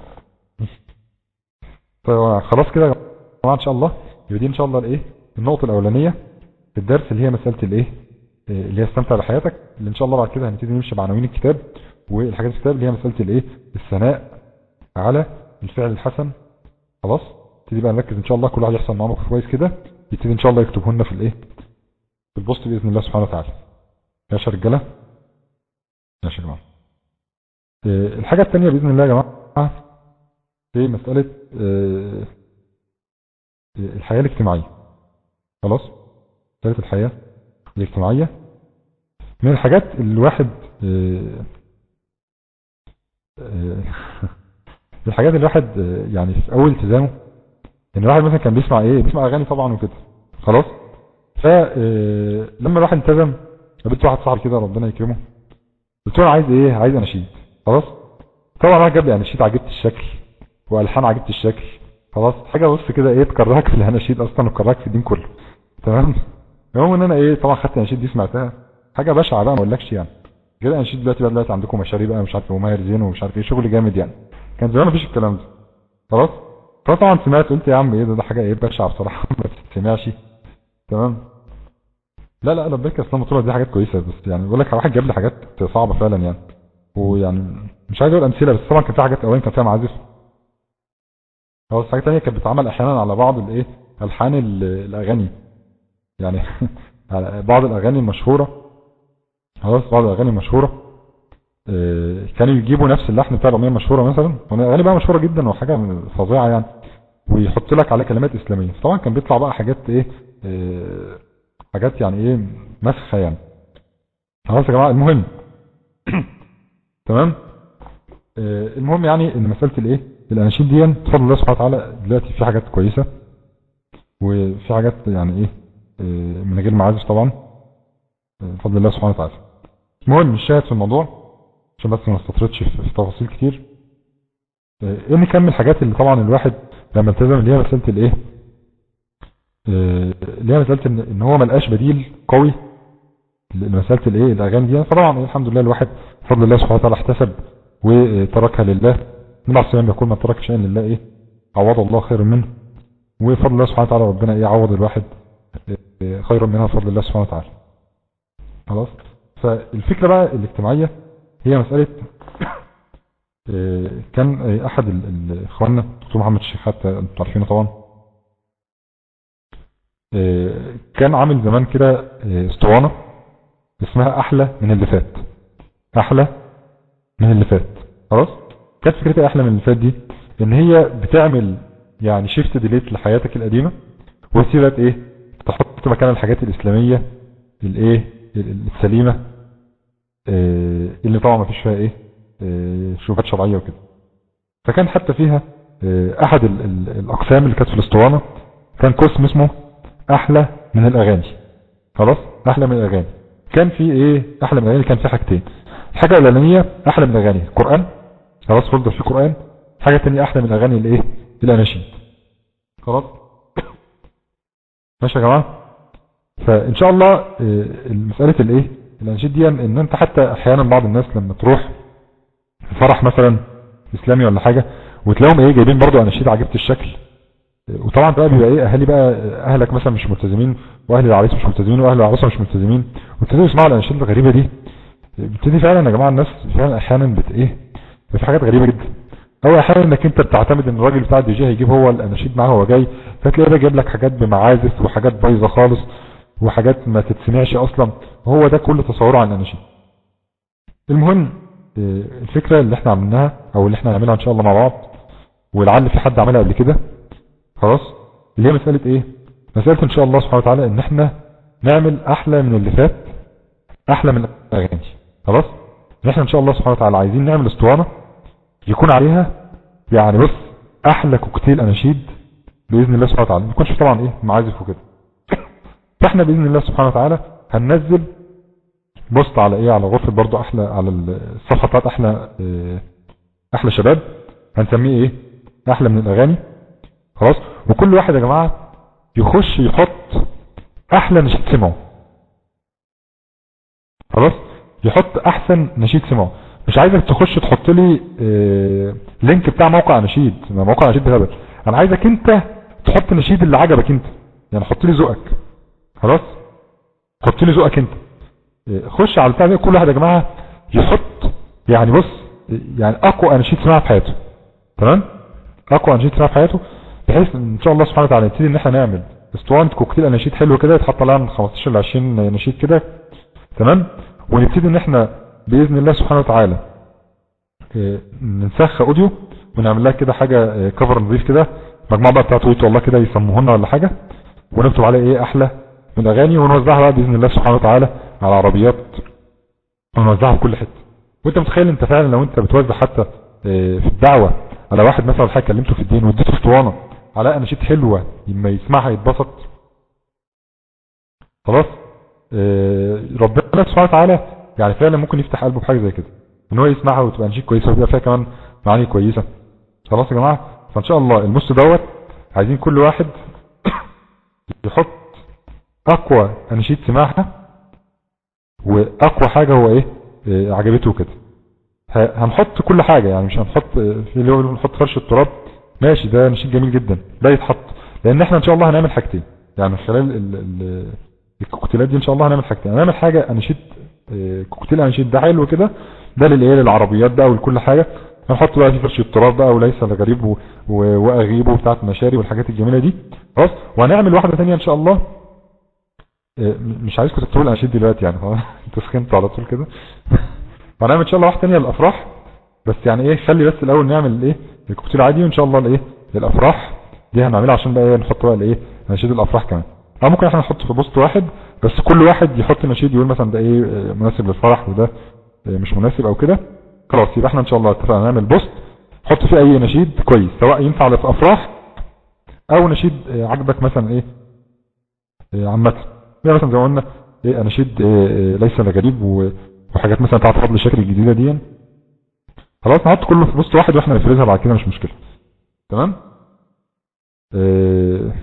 طيب خلاص كده يا جماعه ان شاء الله يبقى دي ان شاء الله الايه النقطه الاولانيه في الدرس اللي هي مساله الايه إيه، اللي هي استمتع بحياتك اللي ان شاء الله بعد كده هنبتدي نمشي بعناوين الكتاب والحاجات في الكتاب اللي هي مساله الايه الثناء على الفعل الحسن خلاص نبتدي بقى نركز ان شاء الله كل واحد يحصل معاه موقف كويس كده يبتدي ان شاء الله يكتبه لنا في الايه في البوست باذن الله سبحانه وتعالى ماشي يا رجاله ماشي يا جماعه إيه، الحاجه الثانيه باذن الله يا جماعه هي مساله آه، الحياه الاجتماعيه خلاص مساله الحياه الاجتماعيه من الحاجات اللي الواحد آه، آه، من الحاجات اللي الواحد آه، يعني في اول التزامه ان الواحد مثلا كان بيسمع ايه بيسمع اغاني طبعا وكده خلاص فلما الواحد التزم قابلت واحد صاحبي كده ربنا يكرمه قلت له انا عايز ايه عايز اناشيد خلاص طبعا انا جاب لي اناشيد عجبت الشكل والحان عجبت الشكل خلاص حاجه بص كده ايه تكرهك في الاناشيد اصلا وتكرهك في الدين كله تمام المهم ان انا ايه طبعا خدت الاناشيد دي سمعتها حاجه بشعه بقى ما اقولكش يعني غير الاناشيد دلوقتي بقى دلوقتي عندكم مشاريع بقى مش عارف وماهر زين ومش عارف ايه شغل جامد يعني كان زمان مفيش الكلام ده خلاص فطبعا سمعت قلت يا عم ايه ده ده حاجه ايه بشعه بصراحه ما تسمعش تمام لا لا لبيك اصلا مطلوبه دي حاجات كويسه بس يعني بقول لك واحد جاب لي حاجات صعبه فعلا يعني ويعني مش عايز اقول امثله بس طبعا كان في حاجات اولا كان فيها معازف خلاص حاجه ثانيه كانت بتتعمل احيانا على بعض الايه الحان ال- الاغاني يعني على بعض الاغاني المشهوره خلاص بعض الاغاني المشهوره آه، كانوا يجيبوا نفس اللحن بتاع الاغنيه المشهوره مثلا اغاني بقى مشهوره جدا وحاجه فظيعه يعني ويحط لك على كلمات اسلاميه طبعا كان بيطلع بقى حاجات ايه آه، حاجات يعني ايه مسخه يعني خلاص يا جماعه المهم تمام آه، المهم يعني ان مساله الايه الاناشيد دي بفضل الله سبحانه وتعالى دلوقتي في حاجات كويسه وفي حاجات يعني ايه آه، من غير معازف طبعا آه، بفضل الله سبحانه وتعالى المهم الشاهد في الموضوع عشان بس ما نستطردش في في تفاصيل كتير آه، ايه نكمل الحاجات اللي طبعا الواحد لما التزم اللي هي مساله الايه آه، اللي هي مساله ان إن هو ملقاش بديل قوي لمساله الايه الاغاني دي فطبعا إيه الحمد لله الواحد بفضل الله سبحانه وتعالى احتسب وتركها لله النبي عليه السلام يقول من ترك شيئا لله ايه عوض الله خير منه وبفضل الله سبحانه وتعالى ربنا ايه عوض الواحد آه، خيرا منها بفضل الله سبحانه وتعالى خلاص فالفكره بقى الاجتماعيه هي مساله آه، كان آه، احد ال- ال- اخواننا دكتور محمد الشيخ حتى انتوا عارفينه طبعا آه، كان عامل زمان كده آه، اسطوانه اسمها احلى من اللي فات احلى من اللي فات خلاص كانت فكرتها احلى من اللي فات دي ان هي بتعمل يعني شيفت ديليت لحياتك القديمه وتسيبك ايه تحط مكان الحاجات الاسلاميه الايه ال- السليمه آه، اللي طبعا ما فيش فيها ايه آه، شبهات شرعيه وكده فكان حتى فيها آه، احد ال- ال- الاقسام اللي كانت في الاسطوانه كان قسم اسمه احلى من الاغاني خلاص احلى من الاغاني كان في ايه احلى من الاغاني كان في حاجتين الحاجه الاولانيه احلى من الاغاني القران خلاص فولدر في قران حاجه ثانيه احلى من الاغاني الايه الاناشيد خلاص ماشي يا جماعه فان شاء الله آه، مساله الايه الاناشيد دي ان انت حتى احيانا بعض الناس لما تروح في فرح مثلا اسلامي ولا حاجه وتلاقيهم ايه جايبين برضو اناشيد عجبت الشكل وطبعا بقى بيبقى ايه اهالي بقى اهلك مثلا مش ملتزمين واهل العريس مش ملتزمين واهل العروسه مش ملتزمين وابتدوا يسمعوا الاناشيد الغريبه دي بتبتدي فعلا يا جماعه الناس فعلا احيانا بت ايه في حاجات غريبه جدا او احيانا انك انت بتعتمد ان الراجل بتاع الدي جي هيجيب هو الاناشيد معاه وهو جاي فتلاقيه ده جايب لك حاجات بمعازف وحاجات بايظه خالص وحاجات ما تتسمعش اصلا هو ده كل تصوره عن الاناشيد المهم آه، الفكرة اللي احنا عملناها او اللي احنا هنعملها ان شاء الله مع بعض ولعل في حد عملها قبل كده خلاص اللي هي مسألة ايه مسألة ان شاء الله سبحانه وتعالى ان احنا نعمل احلى من اللي فات احلى من الاغاني خلاص ان احنا ان شاء الله سبحانه وتعالى عايزين نعمل اسطوانة يكون عليها يعني بص احلى كوكتيل اناشيد باذن الله سبحانه وتعالى ما يكونش طبعا ايه معازف وكده فاحنا باذن الله سبحانه وتعالى هننزل بوست على ايه على غرفة برضو احلى على الصفحة بتاعت احلى اه، احلى شباب هنسميه ايه احلى من الاغاني خلاص وكل واحد يا جماعة يخش يحط احلى نشيد سمعه خلاص يحط احسن نشيد سمعه مش عايزك تخش تحط لي اه، لينك بتاع موقع نشيد موقع نشيد بهبل انا عايزك انت تحط نشيد اللي عجبك انت يعني حط لي ذوقك خلاص حط لي ذوقك انت اه، خش على البتاع ده كل واحد يا جماعه يحط يعني بص يعني اقوى اناشيد سمعها في حياته تمام اقوى اناشيد سمعها في حياته بحيث ان شاء الله سبحانه وتعالى نبتدي ان احنا نعمل اسطوانه كوكتيل اناشيد حلو كده يتحط لها من 15 ل 20 نشيد كده تمام ونبتدي ان احنا باذن الله سبحانه وتعالى اه، ننسخ اوديو ونعمل لها كده حاجه كفر نظيف كده مجموعه بقى بتاعت تويت والله كده يسموهنا ولا حاجه ونكتب عليه ايه احلى من الاغاني ونوزعها بقى باذن الله سبحانه وتعالى على عربيات ونوزعها في كل حته وانت متخيل انت فعلا لو انت بتوزع حتى اه، في الدعوه على واحد مثلا حاجه كلمته في الدين واديته اسطوانه على اناشيد حلوه لما يسمعها يتبسط خلاص اه، ربنا سبحانه وتعالى يعني فعلا ممكن يفتح قلبه بحاجه زي كده ان هو يسمعها وتبقى اناشيد كويسه ويبقى فيها كمان معاني كويسه خلاص يا جماعه فان شاء الله المس دوت عايزين كل واحد يحط اقوى اناشيد سماعها واقوى حاجه هو ايه اه، عجبته كده ه- هنحط كل حاجه يعني مش هنحط اه، في اللي هو نحط فرش التراب ماشي ده نشيد جميل جدا ده يتحط لان احنا ان شاء الله هنعمل حاجتين يعني من خلال ال ال الكوكتيلات دي ان شاء الله هنعمل حاجتين هنعمل حاجه اناشيد اه، كوكتيل اناشيد ده حلو كده ده للايه للعربيات بقى ولكل حاجه هنحط بقى في فرش التراب بقى وليس الغريب و- و- واغيبه بتاعت المشاري والحاجات الجميله دي خلاص وهنعمل واحده ثانيه ان شاء الله اه، م- مش عايزكم تكتبوا الاناشيد دلوقتي يعني خلاص انتوا سخنتوا على طول كده وهنعمل ان شاء الله واحده ثانيه للافراح بس يعني ايه خلي بس الاول نعمل ايه الكوكتيل عادي وان شاء الله الايه للافراح دي هنعملها عشان بقى ايه نحط بقى الايه نشيد الافراح كمان او ممكن احنا نحط في بوست واحد بس كل واحد يحط نشيد يقول مثلا ده ايه اه، مناسب للفرح وده اه، مش مناسب او كده خلاص يبقى احنا ان شاء الله اتفقنا نعمل بوست حط فيه اي نشيد كويس سواء ينفع في افراح او نشيد اه، عجبك مثلا ايه اه، عامه يعني مثلا زي ما قلنا ايه اناشيد اه، اه، ليس لغريب و- وحاجات مثلا بتاعت فضل شكل الجديده دي خلاص نحط كله في بوست واحد واحنا نفرزها بعد كده مش مشكله تمام اه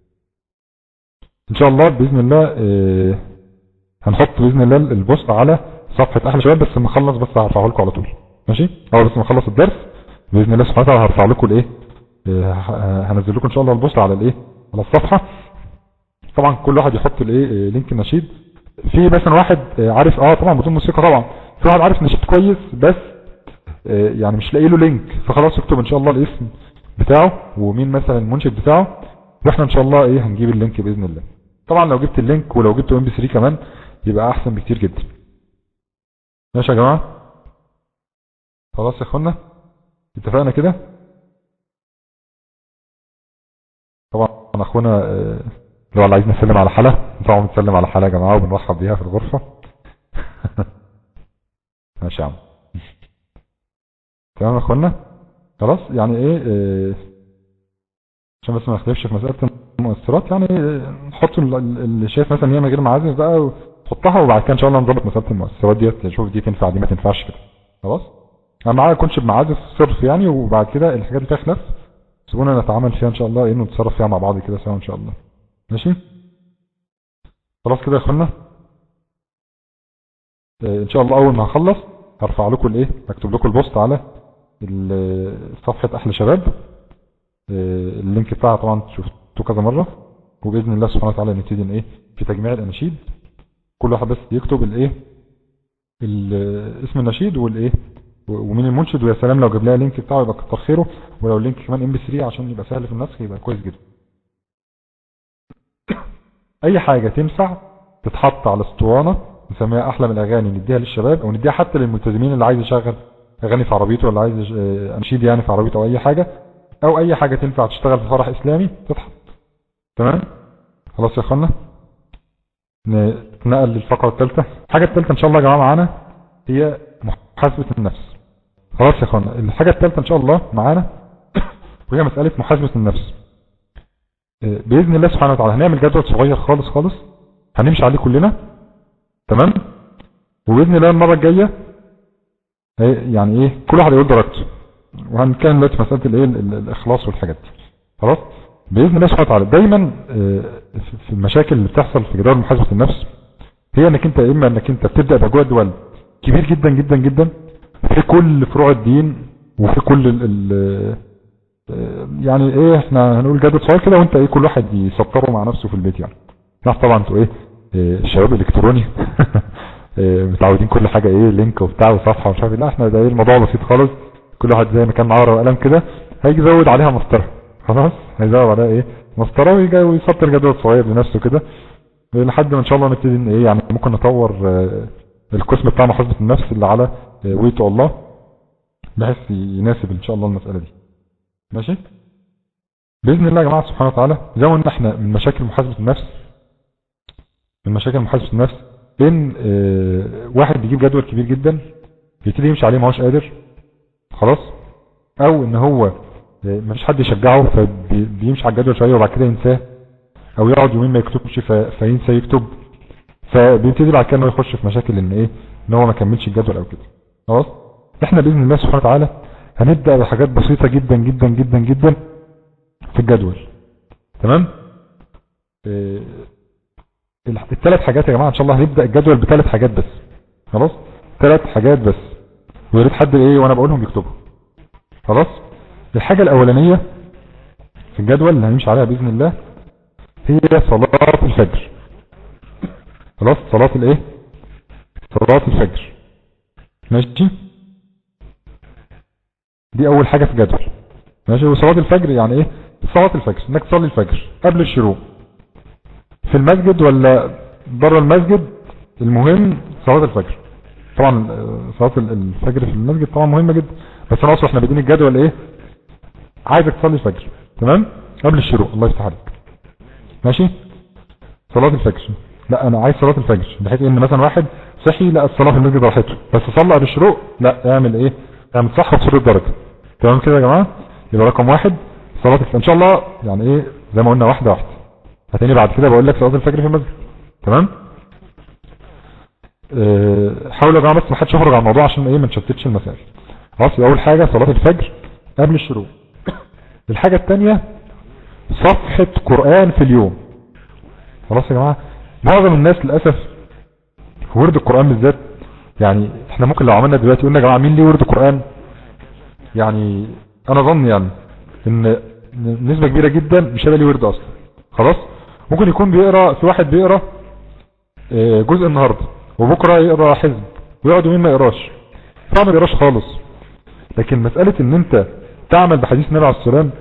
ان شاء الله باذن الله اه هنحط باذن الله البوست على صفحه احلى شباب بس لما اخلص بس هرفعه لكم على طول ماشي اول بس ما اخلص الدرس باذن الله سبحانه وتعالى هرفع لكم الايه اه ه- هنزل لكم ان شاء الله البوست على الايه على الصفحه طبعا كل واحد يحط الايه اه، لينك النشيد في مثلا واحد اه، عارف اه طبعا بدون موسيقى طبعا في واحد عارف نشيد كويس بس اه، يعني مش لاقي له لينك فخلاص اكتب ان شاء الله الاسم بتاعه ومين مثلا المنشد بتاعه واحنا ان شاء الله ايه هنجيب اللينك باذن الله طبعا لو جبت اللينك ولو جبت ام بي 3 كمان يبقى احسن بكتير جدا ماشي يا جماعه خلاص يا اخوانا اتفقنا كده طبعا اخونا آه، لو اللي عايز نسلم على حلا طبعا بنسلم على حلا يا جماعه وبنرحب بيها في الغرفه ماشي يا عم تمام يا اخوانا خلاص يعني ايه آه، عشان بس ما نختلفش في مساله المؤثرات يعني آه، نحط ال- ال- اللي شايف مثلا هي من غير معازف بقى وتحطها وبعد كده ان شاء الله نظبط مساله المؤثرات ديت نشوف دي تنفع دي ما تنفعش كده خلاص انا معايا كونش بمعازف صرف يعني وبعد كده الحاجات اللي فيها خلاف سيبونا نتعامل فيها ان شاء الله ايه نتصرف فيها مع بعض كده سوا ان شاء الله ماشي خلاص كده يا اخوانا آه، ان شاء الله اول ما هخلص هرفع لكم الايه هكتب لكم البوست على ال- صفحه احلى شباب آه، اللينك بتاعها طبعا شفتوه كذا مره وباذن الله سبحانه وتعالى نبتدي ان ايه في تجميع الاناشيد كل واحد بس يكتب الايه ال- اسم النشيد والايه و- ومين المنشد ويا سلام لو جاب لها لينك بتاعه يبقى كتر خيره ولو اللينك كمان ام بي 3 عشان يبقى سهل في النسخ يبقى كويس جدا اي حاجه تنفع تتحط على اسطوانه نسميها احلى من الاغاني نديها للشباب او نديها حتى للملتزمين اللي عايز يشغل اغاني في عربيته ولا عايز يش- آه، انشيد يعني في عربيته او اي حاجة او اي حاجة تنفع تشتغل في فرح اسلامي تتحط تمام خلاص يا اخوانا نتنقل للفقرة الثالثة الحاجة الثالثة ان شاء الله يا جماعة معانا هي محاسبة النفس خلاص يا اخوانا الحاجة الثالثة ان شاء الله معانا وهي مسألة محاسبة النفس آه، بإذن الله سبحانه وتعالى هنعمل جدول صغير خالص خالص هنمشي عليه كلنا تمام وبإذن الله المرة الجاية آه، يعني ايه كل واحد يقول درجته وهنتكلم دلوقتي في مسألة الايه ال- ال- الإخلاص والحاجات دي خلاص بإذن الله سبحانه وتعالى دايما آه، في- في المشاكل اللي بتحصل في جدول محاسبة النفس هي انك انت يا اما انك انت بتبدأ بجدول كبير جدا جدا جدا في كل فروع الدين وفي كل ال ال آه، يعني ايه احنا هنقول جدول صغير كده وانت ايه كل واحد يسطره مع نفسه في البيت يعني نحن طبعا انتوا ايه آه، شباب الكتروني آه، متعودين كل حاجة ايه لينك وبتاع وصفحة ومش عارف إيه. لا احنا ده ايه الموضوع بسيط خالص كل واحد زي ما كان معاه ورقة وقلم كده هيجي يزود عليها مسطرة خلاص هيزود عليها ايه مسطرة ويجي ويسطر جدول صغير لنفسه كده لحد ما ان شاء الله نبتدي ان ايه يعني ممكن نطور آه، القسم بتاع محاسبة النفس اللي على ويتو الله بحيث يناسب ان شاء الله المسألة دي ماشي بإذن الله يا جماعة سبحانه وتعالى زي ما قلنا احنا من مشاكل محاسبة النفس من مشاكل محاسبة النفس ان اه واحد بيجيب جدول كبير جدا يبتدي يمشي عليه ما هوش قادر خلاص او ان هو اه مفيش حد يشجعه فبيمشي على الجدول شوية وبعد كده ينساه او يقعد يومين ما يكتبش ف- فينسى يكتب فبيبتدي بعد كده انه يخش في مشاكل ان ايه ان هو ما كملش الجدول او كده خلاص احنا باذن الله سبحانه وتعالى هنبدا بحاجات بسيطه جدا جدا جدا جدا في الجدول تمام إيه الثلاث حاجات يا جماعه ان شاء الله هنبدا الجدول بثلاث حاجات بس خلاص ثلاث حاجات بس ويا ريت حد ايه وانا بقولهم يكتبهم خلاص الحاجه الاولانيه في الجدول اللي هنمشي عليها باذن الله هي صلاه الفجر خلاص صلاه الايه صلاه الفجر ماشي دي اول حاجة في الجدول ماشي وصلاة الفجر يعني ايه صلاة الفجر انك تصلي الفجر قبل الشروق في المسجد ولا بره المسجد المهم صلاة الفجر طبعا آه، صلاة ال- الفجر في المسجد طبعا مهمة جدا بس انا اصلا احنا بادين الجدول ايه عايزك تصلي الفجر تمام قبل الشروق الله يفتح عليك ماشي صلاة الفجر لا انا عايز صلاة الفجر بحيث ان مثلا واحد صحي لا الصلاة في المسجد راحته بس صلى قبل الشروق لا اعمل ايه اعمل صح وصل الدرجة تمام كده يا جماعة يبقى رقم واحد صلاة الفجر ان شاء الله يعني ايه زي ما قلنا واحدة واحدة هتاني بعد كده بقول لك صلاة الفجر في المسجد تمام اه حاولوا يا جماعة بس ما حدش يخرج عن الموضوع عشان ايه ما نشتتش المسائل خلاص يبقى اول حاجة صلاة الفجر قبل الشروق الحاجة التانية صفحة قرآن في اليوم خلاص يا جماعة معظم الناس للأسف في ورد القرآن بالذات يعني احنا ممكن لو عملنا دلوقتي قلنا يا جماعة مين ليه ورد القرآن يعني انا ظن يعني ان نسبة كبيرة جدا مش هيبقى ليه ورد اصلا خلاص ممكن يكون بيقرا في واحد بيقرا اه، جزء النهاردة وبكرة يقرا حزب ويقعد يومين ما يقراش طبعا ما بيقراش خالص لكن مسألة ان انت تعمل بحديث النبي عليه السلام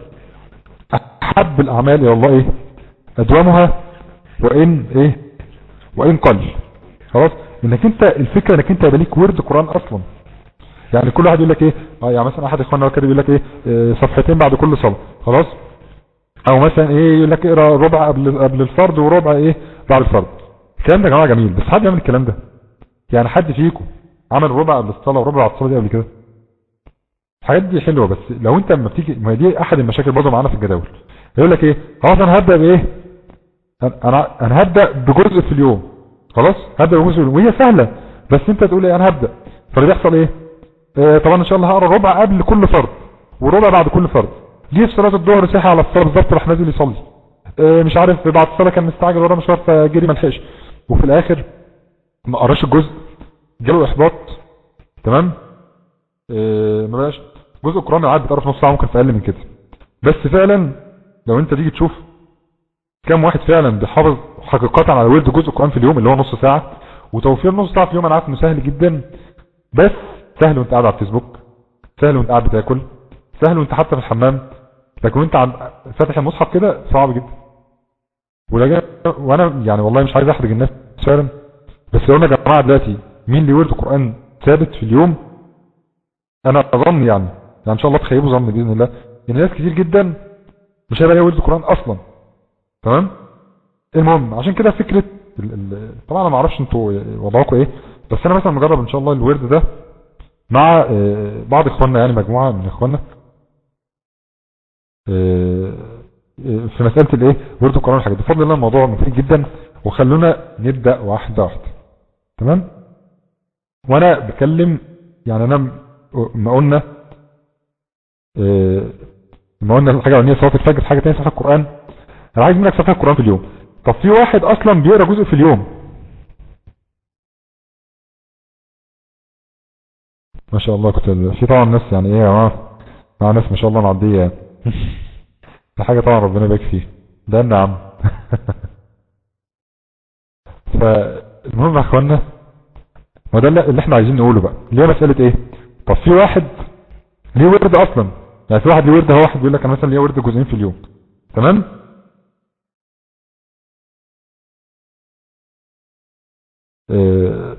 احب الاعمال الى الله ايه ادومها وان ايه وان قل خلاص انك انت الفكرة انك انت يبقى ليك ورد قرآن اصلا يعني كل واحد يقول لك ايه اه يعني مثلا احد اخواننا كده يقول لك ايه اه، صفحتين بعد كل صلاة خلاص او مثلا ايه يقول لك اقرا ربع قبل قبل الفرض وربع ايه بعد الفرض الكلام ده يا جماعه جميل بس حد يعمل الكلام ده يعني حد فيكم عمل ربع قبل الصلاه وربع بعد الصلاه دي قبل كده الحاجات دي حلوه بس لو انت لما بتيجي ما هي دي احد المشاكل برضه معانا في الجداول يقول لك ايه خلاص انا هبدا بايه انا انا هبدا بجزء في اليوم خلاص هبدا بجزء في اليوم وهي سهله بس انت تقول ايه انا هبدا فاللي بيحصل ايه آه طبعا ان شاء الله هقرا ربع قبل كل فرض وربع بعد كل فرض جه في صلاه الظهر صحي على الصلاه بالظبط راح نازل يصلي آه مش عارف بعد الصلاه كان مستعجل ورا مشوار فجري ما لحقش وفي الاخر ما قراش الجزء جاله احباط تمام آه ما بقاش جزء القران العادي بتقرا في نص ساعه ممكن في اقل من كده بس فعلا لو انت تيجي تشوف كم واحد فعلا بيحافظ حقيقة على ورد جزء القرآن في اليوم اللي هو نص ساعة وتوفير نص ساعة في اليوم انا عارف انه سهل جدا بس سهل وانت قاعد على الفيسبوك سهل وانت قاعد بتاكل سهل وانت حتى في الحمام لكن وانت عم فاتح المصحف كده صعب جدا وده جا- وانا يعني والله مش عايز احرج الناس فعلا بس لو انا يا جماعه دلوقتي مين اللي ورد قران ثابت في اليوم انا اظن يعني يعني ان شاء الله تخيبوا ظن باذن الله ان ناس كتير جدا مش هيبقى ليها ورد قران اصلا تمام المهم عشان كده فكره ال ال طبعا انا ما اعرفش انتوا وضعكم ايه بس انا مثلا مجرب ان شاء الله الورد ده مع آه، بعض اخواننا يعني مجموعه من اخواننا آه، آه، في مساله الايه ورد القران والحاجات دي بفضل الله الموضوع مفيد جدا وخلونا نبدا واحده واحده تمام وانا بكلم يعني انا م- ما قلنا آه، ما قلنا الحاجه الاولانيه صلاه الفجر حاجه ثانيه صلاه القران انا عايز منك صلاه القران في اليوم طب في واحد اصلا بيقرا جزء في اليوم ما شاء الله كنت في طبعا ناس يعني ايه يا جماعه مع ناس ما شاء الله معديه يعني دي حاجه طبعا ربنا يبارك فيه ده النعم فالمهم يا اخوانا ما ده اللي احنا عايزين نقوله بقى اللي هي مساله ايه طب في واحد ليه ورد اصلا يعني في واحد ليه ورد هو واحد بيقول لك انا مثلا ليه ورد جزئين في اليوم تمام آه،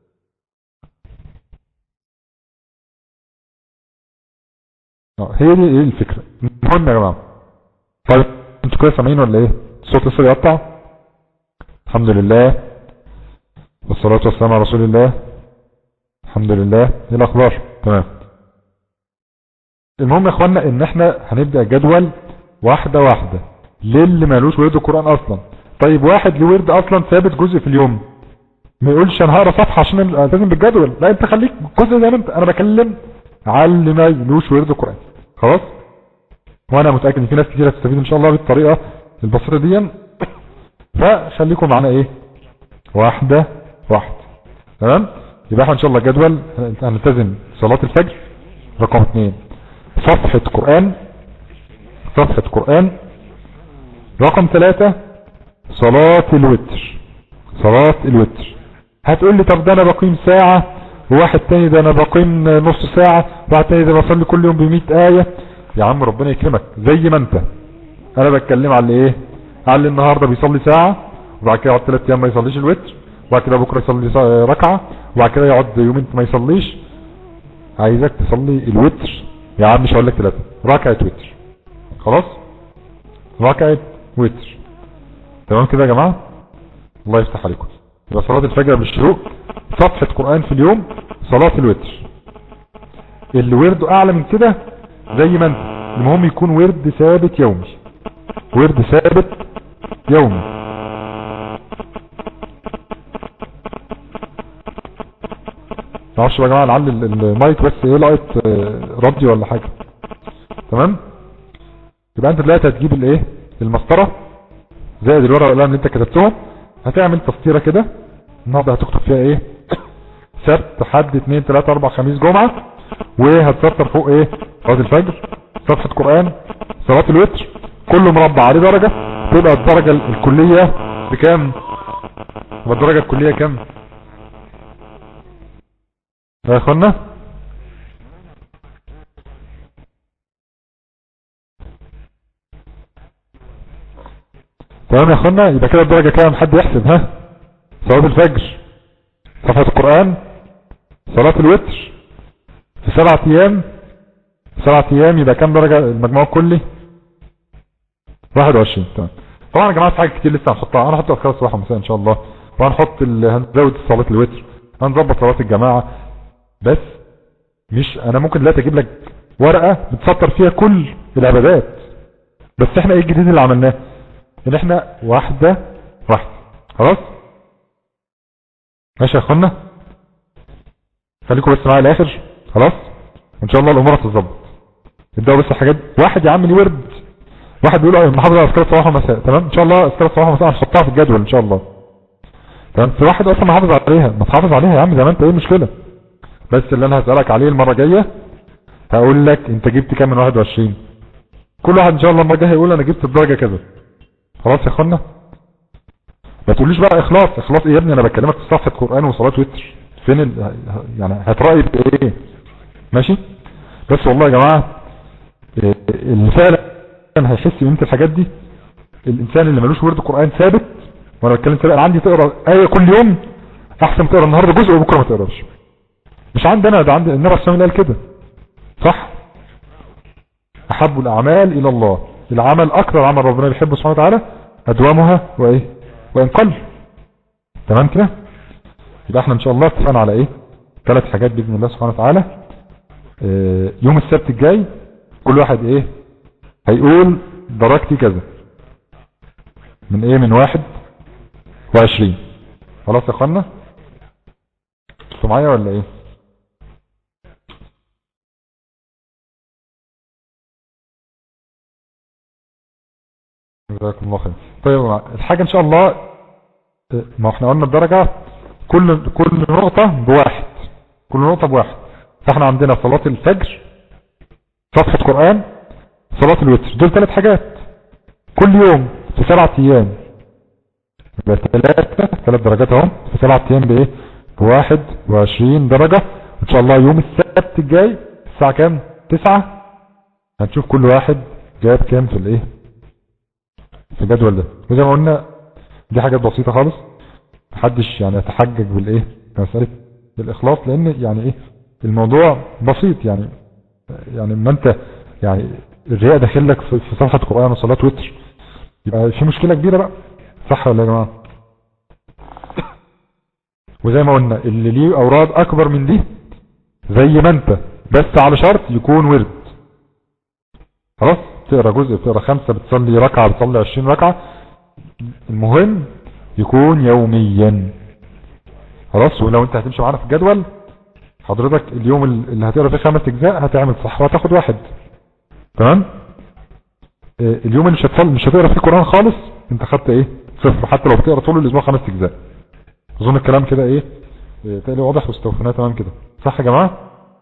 اه هي دي ايه الفكرة المهم يا جماعة طيب انتوا كده سامعين ولا ايه الصوت لسه بيقطع الحمد لله والصلاة والسلام على رسول الله الحمد لله ايه الاخبار تمام المهم يا اخوانا ان احنا هنبدأ جدول واحدة واحدة للي مالوش ورد القرآن اصلا طيب واحد ليه ورد اصلا ثابت جزء في اليوم ما يقولش انا هقرا صفحه عشان التزم بالجدول لا انت خليك جزء زي ما انت انا بكلم على اللي ما يلوش ورد القران خلاص وانا متاكد ان في ناس كتير هتستفيد ان شاء الله بالطريقه البسيطه دي فخليكم معانا ايه واحده واحده تمام يبقى احنا ان شاء الله جدول هنلتزم صلاه الفجر رقم اثنين صفحه قران صفحه قران رقم ثلاثة صلاة الوتر صلاة الوتر هتقول لي طب ده انا بقيم ساعة وواحد تاني ده انا بقيم نص ساعة وواحد تاني ده بصلي كل يوم بمئة آية يا عم ربنا يكرمك زي ما انت انا بتكلم على ايه على اللي النهاردة بيصلي ساعة وبعد كده يقعد ثلاث ايام ما يصليش الوتر وبعد كده بكرة يصلي سا- ركعة وبعد كده يقعد يومين ما يصليش عايزك تصلي الوتر يا عم مش هقول لك ثلاثة ركعة وتر خلاص ركعة وتر تمام كده يا جماعة الله يفتح عليكم يبقى صلاة الفجر بالشروق صفحة قرآن في اليوم صلاة الوتر اللي ورده اعلى من كده زي ما انت المهم يكون ورد ثابت يومي ورد ثابت يومي معرفش بقى يا جماعه لعل ال- المايك بس ايه لقيت آه، ردي ولا حاجه تمام يبقى انت دلوقتي هتجيب الايه المسطره زائد الورقه والقلم اللي انت كتبتهم هتعمل تفطيره كده النهارده هتكتب فيها ايه سبت حد اتنين تلاتة اربع خميس جمعة وهتسطر فوق ايه صلاة الفجر صفحة قرآن صلاة الوتر كله مربع عليه درجة تبقى الدرجة الكلية بكام يبقى الدرجة الكلية كام يا اخوانا تمام يا اخوانا يبقى كده الدرجة كام حد يحسب ها صلاة الفجر صفحة القرآن صلاة الوتر في سبعة ايام سبعة ايام يبقى كام درجة المجموع الكلي 21 تمام طبعا يا جماعة في حاجات كتير لسه هنحطها انا هحط اذكار الصباح والمساء ان شاء الله وهنحط ال... هنزود صلاة الوتر هنظبط صلاة الجماعة بس مش انا ممكن دلوقتي اجيب لك ورقة بتسطر فيها كل العبادات بس احنا ايه الجديد اللي عملناه ان احنا واحدة واحدة خلاص ماشي يا اخوانا خليكم بس معايا الاخر خلاص وان شاء الله الامور هتتظبط ابداوا بس حاجات واحد يا عم ليه ورد واحد بيقول اه محافظ على اذكار الصباح والمساء تمام ان شاء الله اذكار الصباح والمساء هنحطها في الجدول ان شاء الله تمام في واحد اصلا محافظ عليها ما تحافظ عليها يا عم زي ما انت ايه المشكله بس اللي انا هسالك عليه المره الجايه هقول لك انت جبت كام من 21 كل واحد ان شاء الله المره الجايه هيقول انا جبت الدرجه كذا خلاص يا اخوانا ما تقوليش بقى اخلاص اخلاص ايه يا ابني انا بكلمك في صفحه قران وصلاه وتر فين ال... يعني هتراقي بايه ماشي بس والله يا جماعه إيه، اللي فعلا هيحس بقيمه الحاجات دي الانسان اللي ملوش ورد قران ثابت وانا بتكلم ثابت انا عندي تقرا ايه كل يوم احسن تقرا النهارده جزء وبكره ما تقراش مش عندنا ده عند النبي صلى الله عليه وسلم قال كده صح احب الاعمال الى الله العمل اكثر عمل ربنا بيحبه سبحانه وتعالى ادومها وايه وان قل تمام كده يبقى احنا ان شاء الله اتفقنا على ايه ثلاث حاجات باذن الله سبحانه وتعالى اه يوم السبت الجاي كل واحد ايه هيقول درجتي كذا من ايه من واحد وعشرين خلاص يا اخوانا انتوا معايا ولا ايه جزاكم الله خير طيب يا جماعة، الحاجة ان شاء الله اه، ما احنا قلنا الدرجة كل كل نقطة بواحد كل نقطة بواحد فاحنا عندنا صلاة الفجر صفحة قرآن صلاة الوتر دول ثلاث حاجات كل يوم في سبعة ايام يبقى ثلاثة ثلاث درجات اهو في سبعة ايام بايه بواحد وعشرين درجة ان شاء الله يوم السبت الجاي الساعة كام تسعة هنشوف كل واحد جاب كام في الايه في الجدول ده وزي ما قلنا دي حاجات بسيطة خالص محدش يعني يتحجج بالايه مسألة الاخلاص لان يعني ايه الموضوع بسيط يعني يعني ما انت يعني الرياء داخل لك في في صفحة قرآن وصلاة وتر يبقى في مشكلة كبيرة بقى صح ولا يا جماعة وزي ما قلنا اللي ليه اوراد اكبر من دي زي ما انت بس على شرط يكون ورد خلاص تقرا جزء بتقرا خمسة بتصلي ركعة بتصلي عشرين ركعة المهم يكون يوميا خلاص ولو انت هتمشي معانا في الجدول حضرتك اليوم اللي هتقرا فيه خمس اجزاء هتعمل صح وهتاخد واحد تمام اه، اليوم اللي مش هتصلي مش هتقرا فيه قرآن خالص انت خدت ايه صفر حتى لو بتقرا طول الاسبوع خمس اجزاء اظن الكلام كده ايه اه، تقلي واضح واستوفيناه تمام كده صح يا جماعة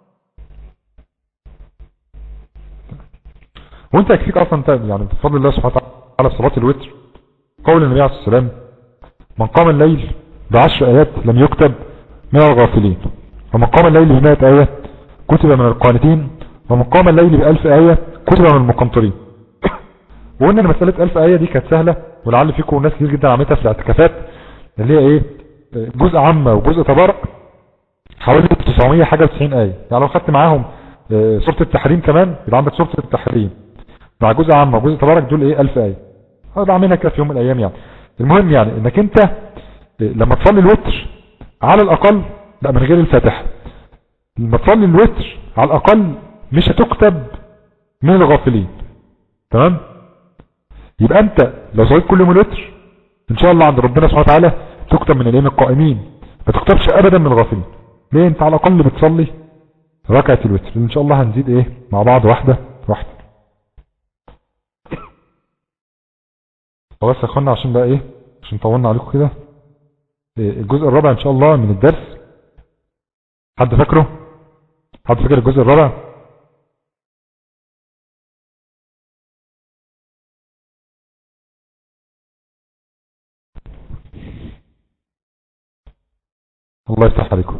وانت يكفيك اصلا انت يعني بفضل الله سبحانه وتعالى في صلاة الوتر قول النبي عليه الصلاة والسلام من قام الليل بعشر ايات لم يكتب من الغافلين ومن قام الليل بمائة آية كتب من القانتين ومن قام الليل بألف آية كتب من المقنطرين وقلنا ان مسألة ألف آية دي كانت سهلة ولعل فيكم ناس كتير جدا عملتها في الاعتكافات اللي هي ايه جزء عامة وجزء تبارك حوالي 900 حاجة 90 آية يعني لو خدت معاهم آه، سورة التحريم كمان يبقى عندك سورة التحريم مع جزء عامة وجزء تبارك دول ايه 1000 آية هذا عاملها كده في يوم من الأيام يعني المهم يعني انك انت آه، لما تصلي الوتر على الأقل لا من غير الفاتحة لما تصلي الوتر على الأقل مش هتكتب من الغافلين تمام يبقى انت لو صليت كل يوم الوتر ان شاء الله عند ربنا سبحانه وتعالى تكتب من الايام القائمين ما تكتبش ابدا من الغافلين ليه انت على الاقل بتصلي ركعة الوتر ان شاء الله هنزيد ايه مع بعض واحدة واحدة خلاص يا اخوانا عشان بقى ايه عشان طولنا عليكم كده إيه، الجزء الرابع ان شاء الله من الدرس حد فاكره حد فاكر الجزء الرابع الله يفتح عليكم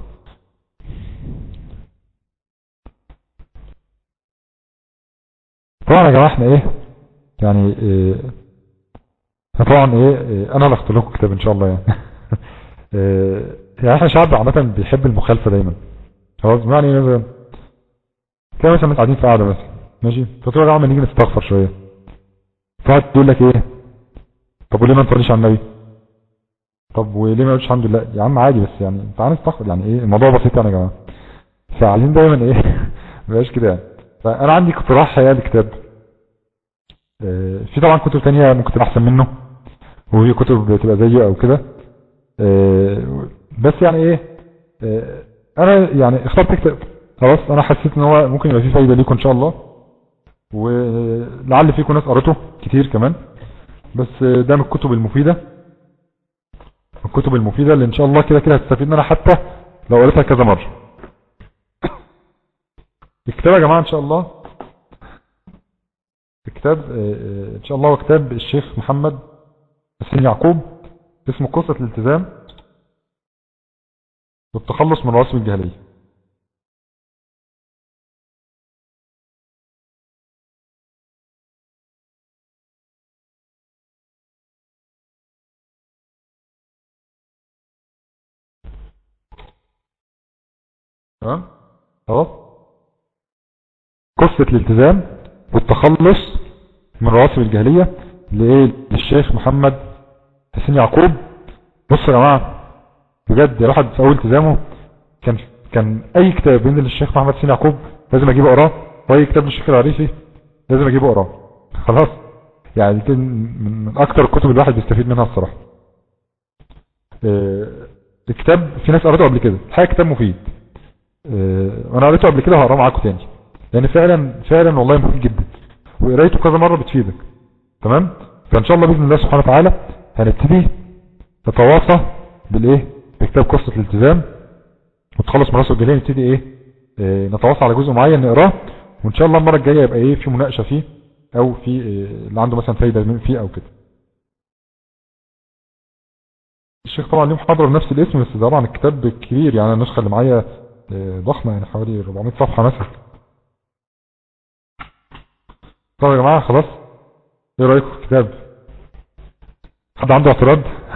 طبعا يا جماعة احنا ايه يعني إيه احنا طبعا ايه, إيه انا اللي اختار لكم كتاب ان شاء الله يعني إيه يعني احنا شعب عامة بيحب المخالفة دايما خلاص يعني إيه مثلا تلاقي مثلا قاعدين في قاعدة مثلا ماشي فتقول يا جماعة نيجي نستغفر شوية فقعد تقول لك ايه طب وليه ما نصليش على النبي طب وليه ما يقولش الحمد لله يا عم عادي بس يعني تعالى نستغفر يعني ايه الموضوع بسيط يعني يا جماعه فعايزين دايما ايه ما يبقاش كده يعني فانا عندي اقتراح حقيقه لكتاب آه، في طبعا كتب تانية ممكن تبقى احسن منه وفي كتب بتبقى زيه او كده آه، بس يعني ايه آه، انا يعني اخترت كتاب خلاص انا حسيت ان هو ممكن يبقى فيه فايده ليكم ان شاء الله ولعل فيكم ناس قرته كتير كمان بس ده من الكتب المفيده الكتب المفيدة اللي ان شاء الله كده كده هتستفيد منها حتى لو قريتها كذا مرة الكتاب يا جماعة ان شاء الله الكتاب آه، آه، ان شاء الله هو كتاب الشيخ محمد حسين يعقوب اسمه قصة الالتزام والتخلص من رواسب الجاهلية تمام خلاص قصة الالتزام والتخلص من رواسب الجاهلية لإيه للشيخ محمد حسين يعقوب بصوا يا جماعة بجد الواحد في أول التزامه كان كان أي كتاب بينزل للشيخ محمد حسين يعقوب لازم أجيبه أقراه وأي كتاب للشيخ العريفي لازم أجيبه أقراه خلاص يعني دي من من أكتر الكتب اللي الواحد بيستفيد منها الصراحة آه، الكتاب في ناس قرأته قبل كده الحقيقة كتاب مفيد آه، وانا قريته قبل كده وهقراه معاكم تاني لان فعلا فعلا والله مفيد جدا وقرايته كذا مره بتفيدك تمام فان شاء الله باذن الله سبحانه وتعالى هنبتدي نتواصى بالايه بكتاب قصه الالتزام وتخلص من راسه الجاهليه نبتدي ايه آه، نتواصى على جزء معين نقراه وان شاء الله المره الجايه يبقى ايه في مناقشه فيه او في آه، اللي عنده مثلا فايده من- فيه او كده الشيخ طبعا ليه محاضرة بنفس الاسم بس طبعا الكتاب كبير يعني النسخة اللي معايا آه، ضخمة يعني حوالي 400 صفحة مثلا طب يا جماعة خلاص ايه رأيكم في الكتاب حد عنده اعتراض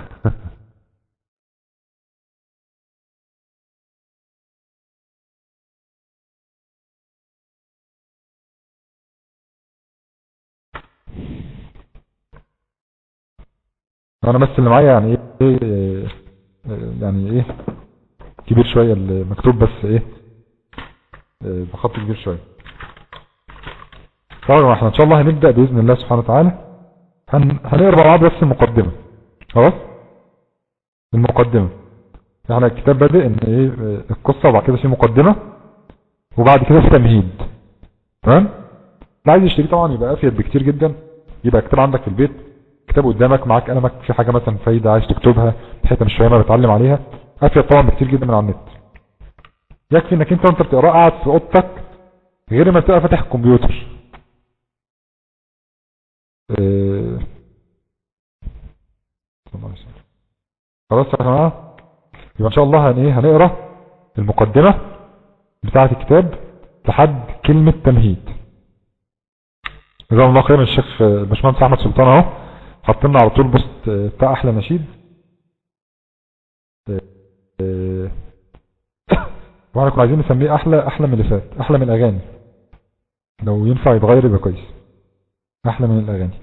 انا بس اللي معايا يعني ايه إيه، آه، يعني ايه كبير شوية المكتوب بس ايه آه، بخط كبير شوية طبعا احنا ان شاء الله هنبدأ بإذن الله سبحانه وتعالى هن... هنقرا مع بعض بس المقدمة خلاص المقدمة يعني الكتاب بادئ ان ايه آه، القصة وبعد كده في مقدمة وبعد كده في تمهيد تمام اللي عايز يشتريه طبعا يبقى افيد بكتير جدا يبقى كتاب عندك في البيت كتاب قدامك معاك قلمك في حاجة مثلا فايدة عايز تكتبها حتة مش فاهمها بتعلم عليها افيد طبعا بكتير جدا من على النت يكفي انك انت وانت بتقراه قاعد في اوضتك غير ما تبقى فاتح الكمبيوتر آه، الله يسلمك. خلاص يا جماعه يبقى ان شاء الله هن ايه هنقرا المقدمه بتاعه الكتاب لحد كلمه تمهيد جزاهم الله خيرا الشيخ آه، الباشمهندس احمد سلطان اهو حط لنا على طول بوست آه، بتاع احلى نشيد آه، آه، واحنا كنا عايزين نسميه احلى احلى من اللي فات احلى من الاغاني لو ينفع يتغير يبقى كويس احلى من الاغاني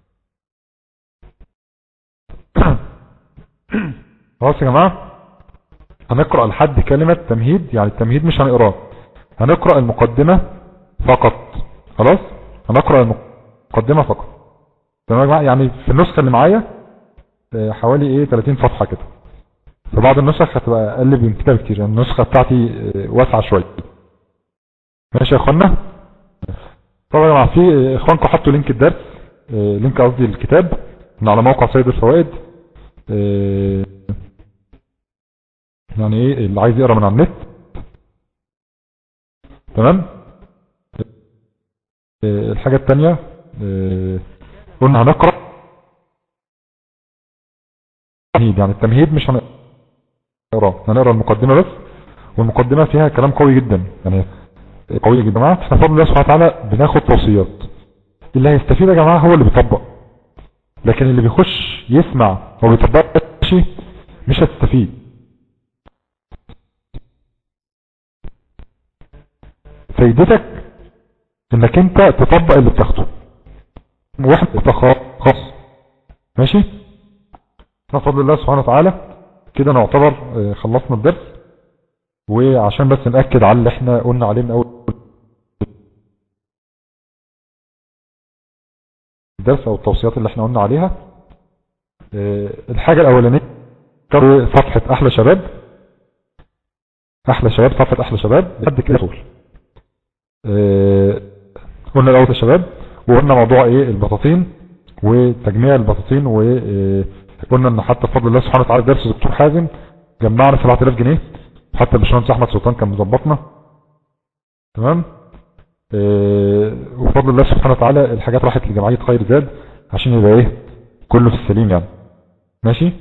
خلاص يا جماعه هنقرا لحد كلمه تمهيد يعني التمهيد مش هنقراه هنقرا المقدمه فقط خلاص هنقرا المقدمه فقط تمام يا جماعه يعني في النسخه اللي معايا آه، حوالي ايه 30 صفحه كده في بعض النسخ هتبقى اقل من كده بكتير يعني النسخه بتاعتي آه، واسعه شويه ماشي يا اخوانا طبعا يا جماعه في آه، اخوانكم حطوا لينك الدرس آه، لينك قصدي الكتاب من على موقع سيد الفوائد آه، يعني ايه اللي عايز يقرا من على النت تمام آه، الحاجه الثانيه قلنا هنقرا التمهيد يعني التمهيد مش هنقراه هنقرا المقدمه بس والمقدمه فيها كلام قوي جدا يعني قويه جدا يا جماعه احنا بفضل الله سبحانه وتعالى بناخد توصيات اللي هيستفيد يا جماعه هو اللي بيطبق لكن اللي بيخش يسمع وما بيطبقش مش هتستفيد فايدتك انك انت تطبق اللي بتاخده واحد خاص ماشي احنا بفضل الله سبحانه وتعالى كده نعتبر آه، خلصنا الدرس وعشان بس نأكد على اللي احنا قلنا عليه من اول الدرس او التوصيات اللي احنا قلنا عليها آه، الحاجة الاولانية كانت صفحة احلى شباب احلى شباب صفحة احلى شباب لحد كده طول آه، قلنا الاول يا شباب وقلنا موضوع ايه البطاطين وتجميع البطاطين وقلنا ان حتى بفضل الله سبحانه وتعالى درس دكتور حازم جمعنا 7000 جنيه حتى الباشمهندس احمد سلطان كان مظبطنا تمام آه، وبفضل الله سبحانه وتعالى الحاجات راحت لجمعيه خير زاد عشان يبقى ايه كله في السليم يعني ماشي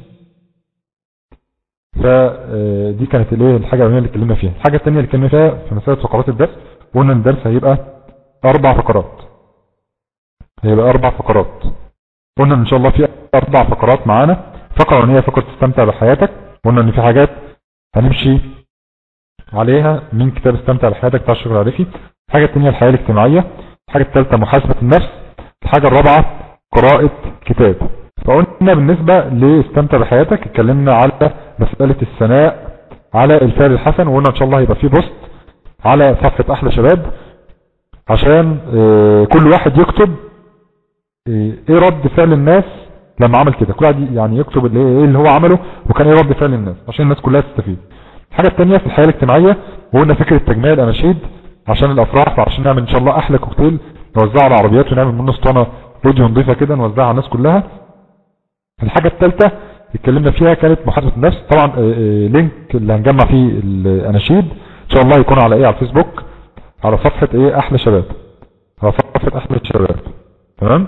فدي كانت الايه الحاجه الاولانيه اللي اتكلمنا فيها الحاجه الثانيه اللي اتكلمنا فيها في مساله فقرات الدرس قلنا ان الدرس هيبقى اربع فقرات هيبقى اربع فقرات قلنا ان شاء الله في اربع فقرات معانا فقره اولانيه فقره تستمتع بحياتك قلنا ان في حاجات هنمشي عليها من كتاب استمتع بحياتك بتاع الشغل العرفي الحاجة الثانية الحياة الاجتماعية الحاجة الثالثة محاسبة النفس الحاجة الرابعة قراءة كتاب فقلنا بالنسبة لاستمتع بحياتك اتكلمنا على مسألة الثناء على الفعل الحسن وقلنا ان شاء الله يبقى فيه بوست على صفحة احلى شباب عشان اه كل واحد يكتب اه ايه رد فعل الناس لما عمل كده كل واحد يعني يكتب اللي ايه اللي هو عمله وكان ايه رد فعل الناس عشان الناس كلها تستفيد الحاجة الثانية في الحياة الاجتماعية وقلنا فكرة تجميع الاناشيد عشان الافراح وعشان نعمل ان شاء الله احلى كوكتيل نوزعه على العربيات ونعمل منه اسطوانة فيديو نضيفة كده نوزعها على الناس كلها الحاجة الثالثة اتكلمنا فيها كانت محاسبة النفس طبعا اه اه لينك اللي هنجمع فيه الاناشيد ان شاء الله يكون على ايه على الفيسبوك على صفحة ايه احلى شباب على صفحة احلى شباب تمام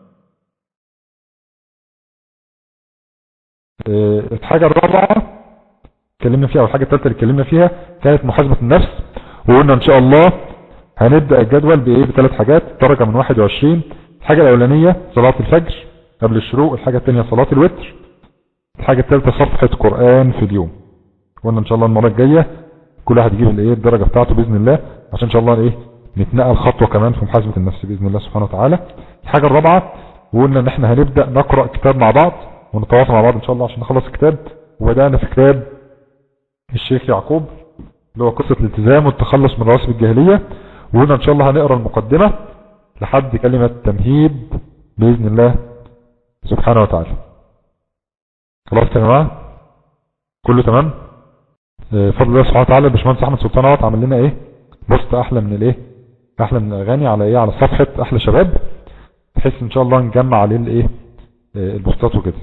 اه الحاجة الرابعة اتكلمنا فيها والحاجة الثالثة اللي اتكلمنا فيها كانت محاسبة النفس وقلنا ان شاء الله هنبدأ الجدول بايه بثلاث حاجات درجة من 21 الحاجة الاولانية صلاة الفجر قبل الشروق الحاجة الثانية صلاة الوتر الحاجة الثالثة صفحة قرآن في اليوم قلنا ان شاء الله المرة الجاية كل واحد يجيب الايه الدرجة بتاعته بإذن الله عشان ان شاء الله ايه نتنقل خطوة كمان في محاسبة النفس بإذن الله سبحانه وتعالى الحاجة الرابعة وقلنا ان احنا هنبدأ نقرأ كتاب مع بعض ونتواصل مع بعض ان شاء الله عشان نخلص الكتاب وبدأنا في كتاب الشيخ يعقوب اللي هو قصة الالتزام والتخلص من رواسب الجاهلية وقلنا ان شاء الله هنقرأ المقدمة لحد كلمة تمهيد بإذن الله سبحانه وتعالى خلاص يا جماعة كله تمام فضل الله سبحانه وتعالى الباشمهندس احمد سلطان اهوت عمل لنا ايه بوست احلى من الايه احلى من الاغاني على ايه على صفحة احلى شباب بحيث ان شاء الله نجمع عليه الايه البوستات وكده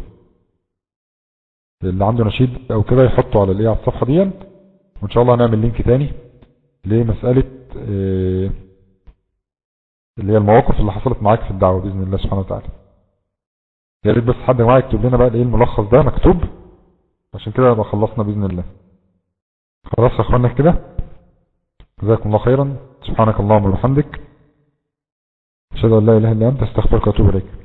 اللي عنده نشيد او كده يحطه على الايه على الصفحة دي وان شاء الله هنعمل لينك تاني لمسألة اه اللي هي المواقف اللي حصلت معاك في الدعوة بإذن الله سبحانه وتعالى يا ريت بس حد معايا يكتب لنا بقى الايه الملخص ده مكتوب عشان كده نبقى خلصنا بإذن الله خلاص يا اخوانا كده جزاكم الله خيرا سبحانك اللهم وبحمدك اشهد ان لا اله الا انت استغفرك واتوب اليك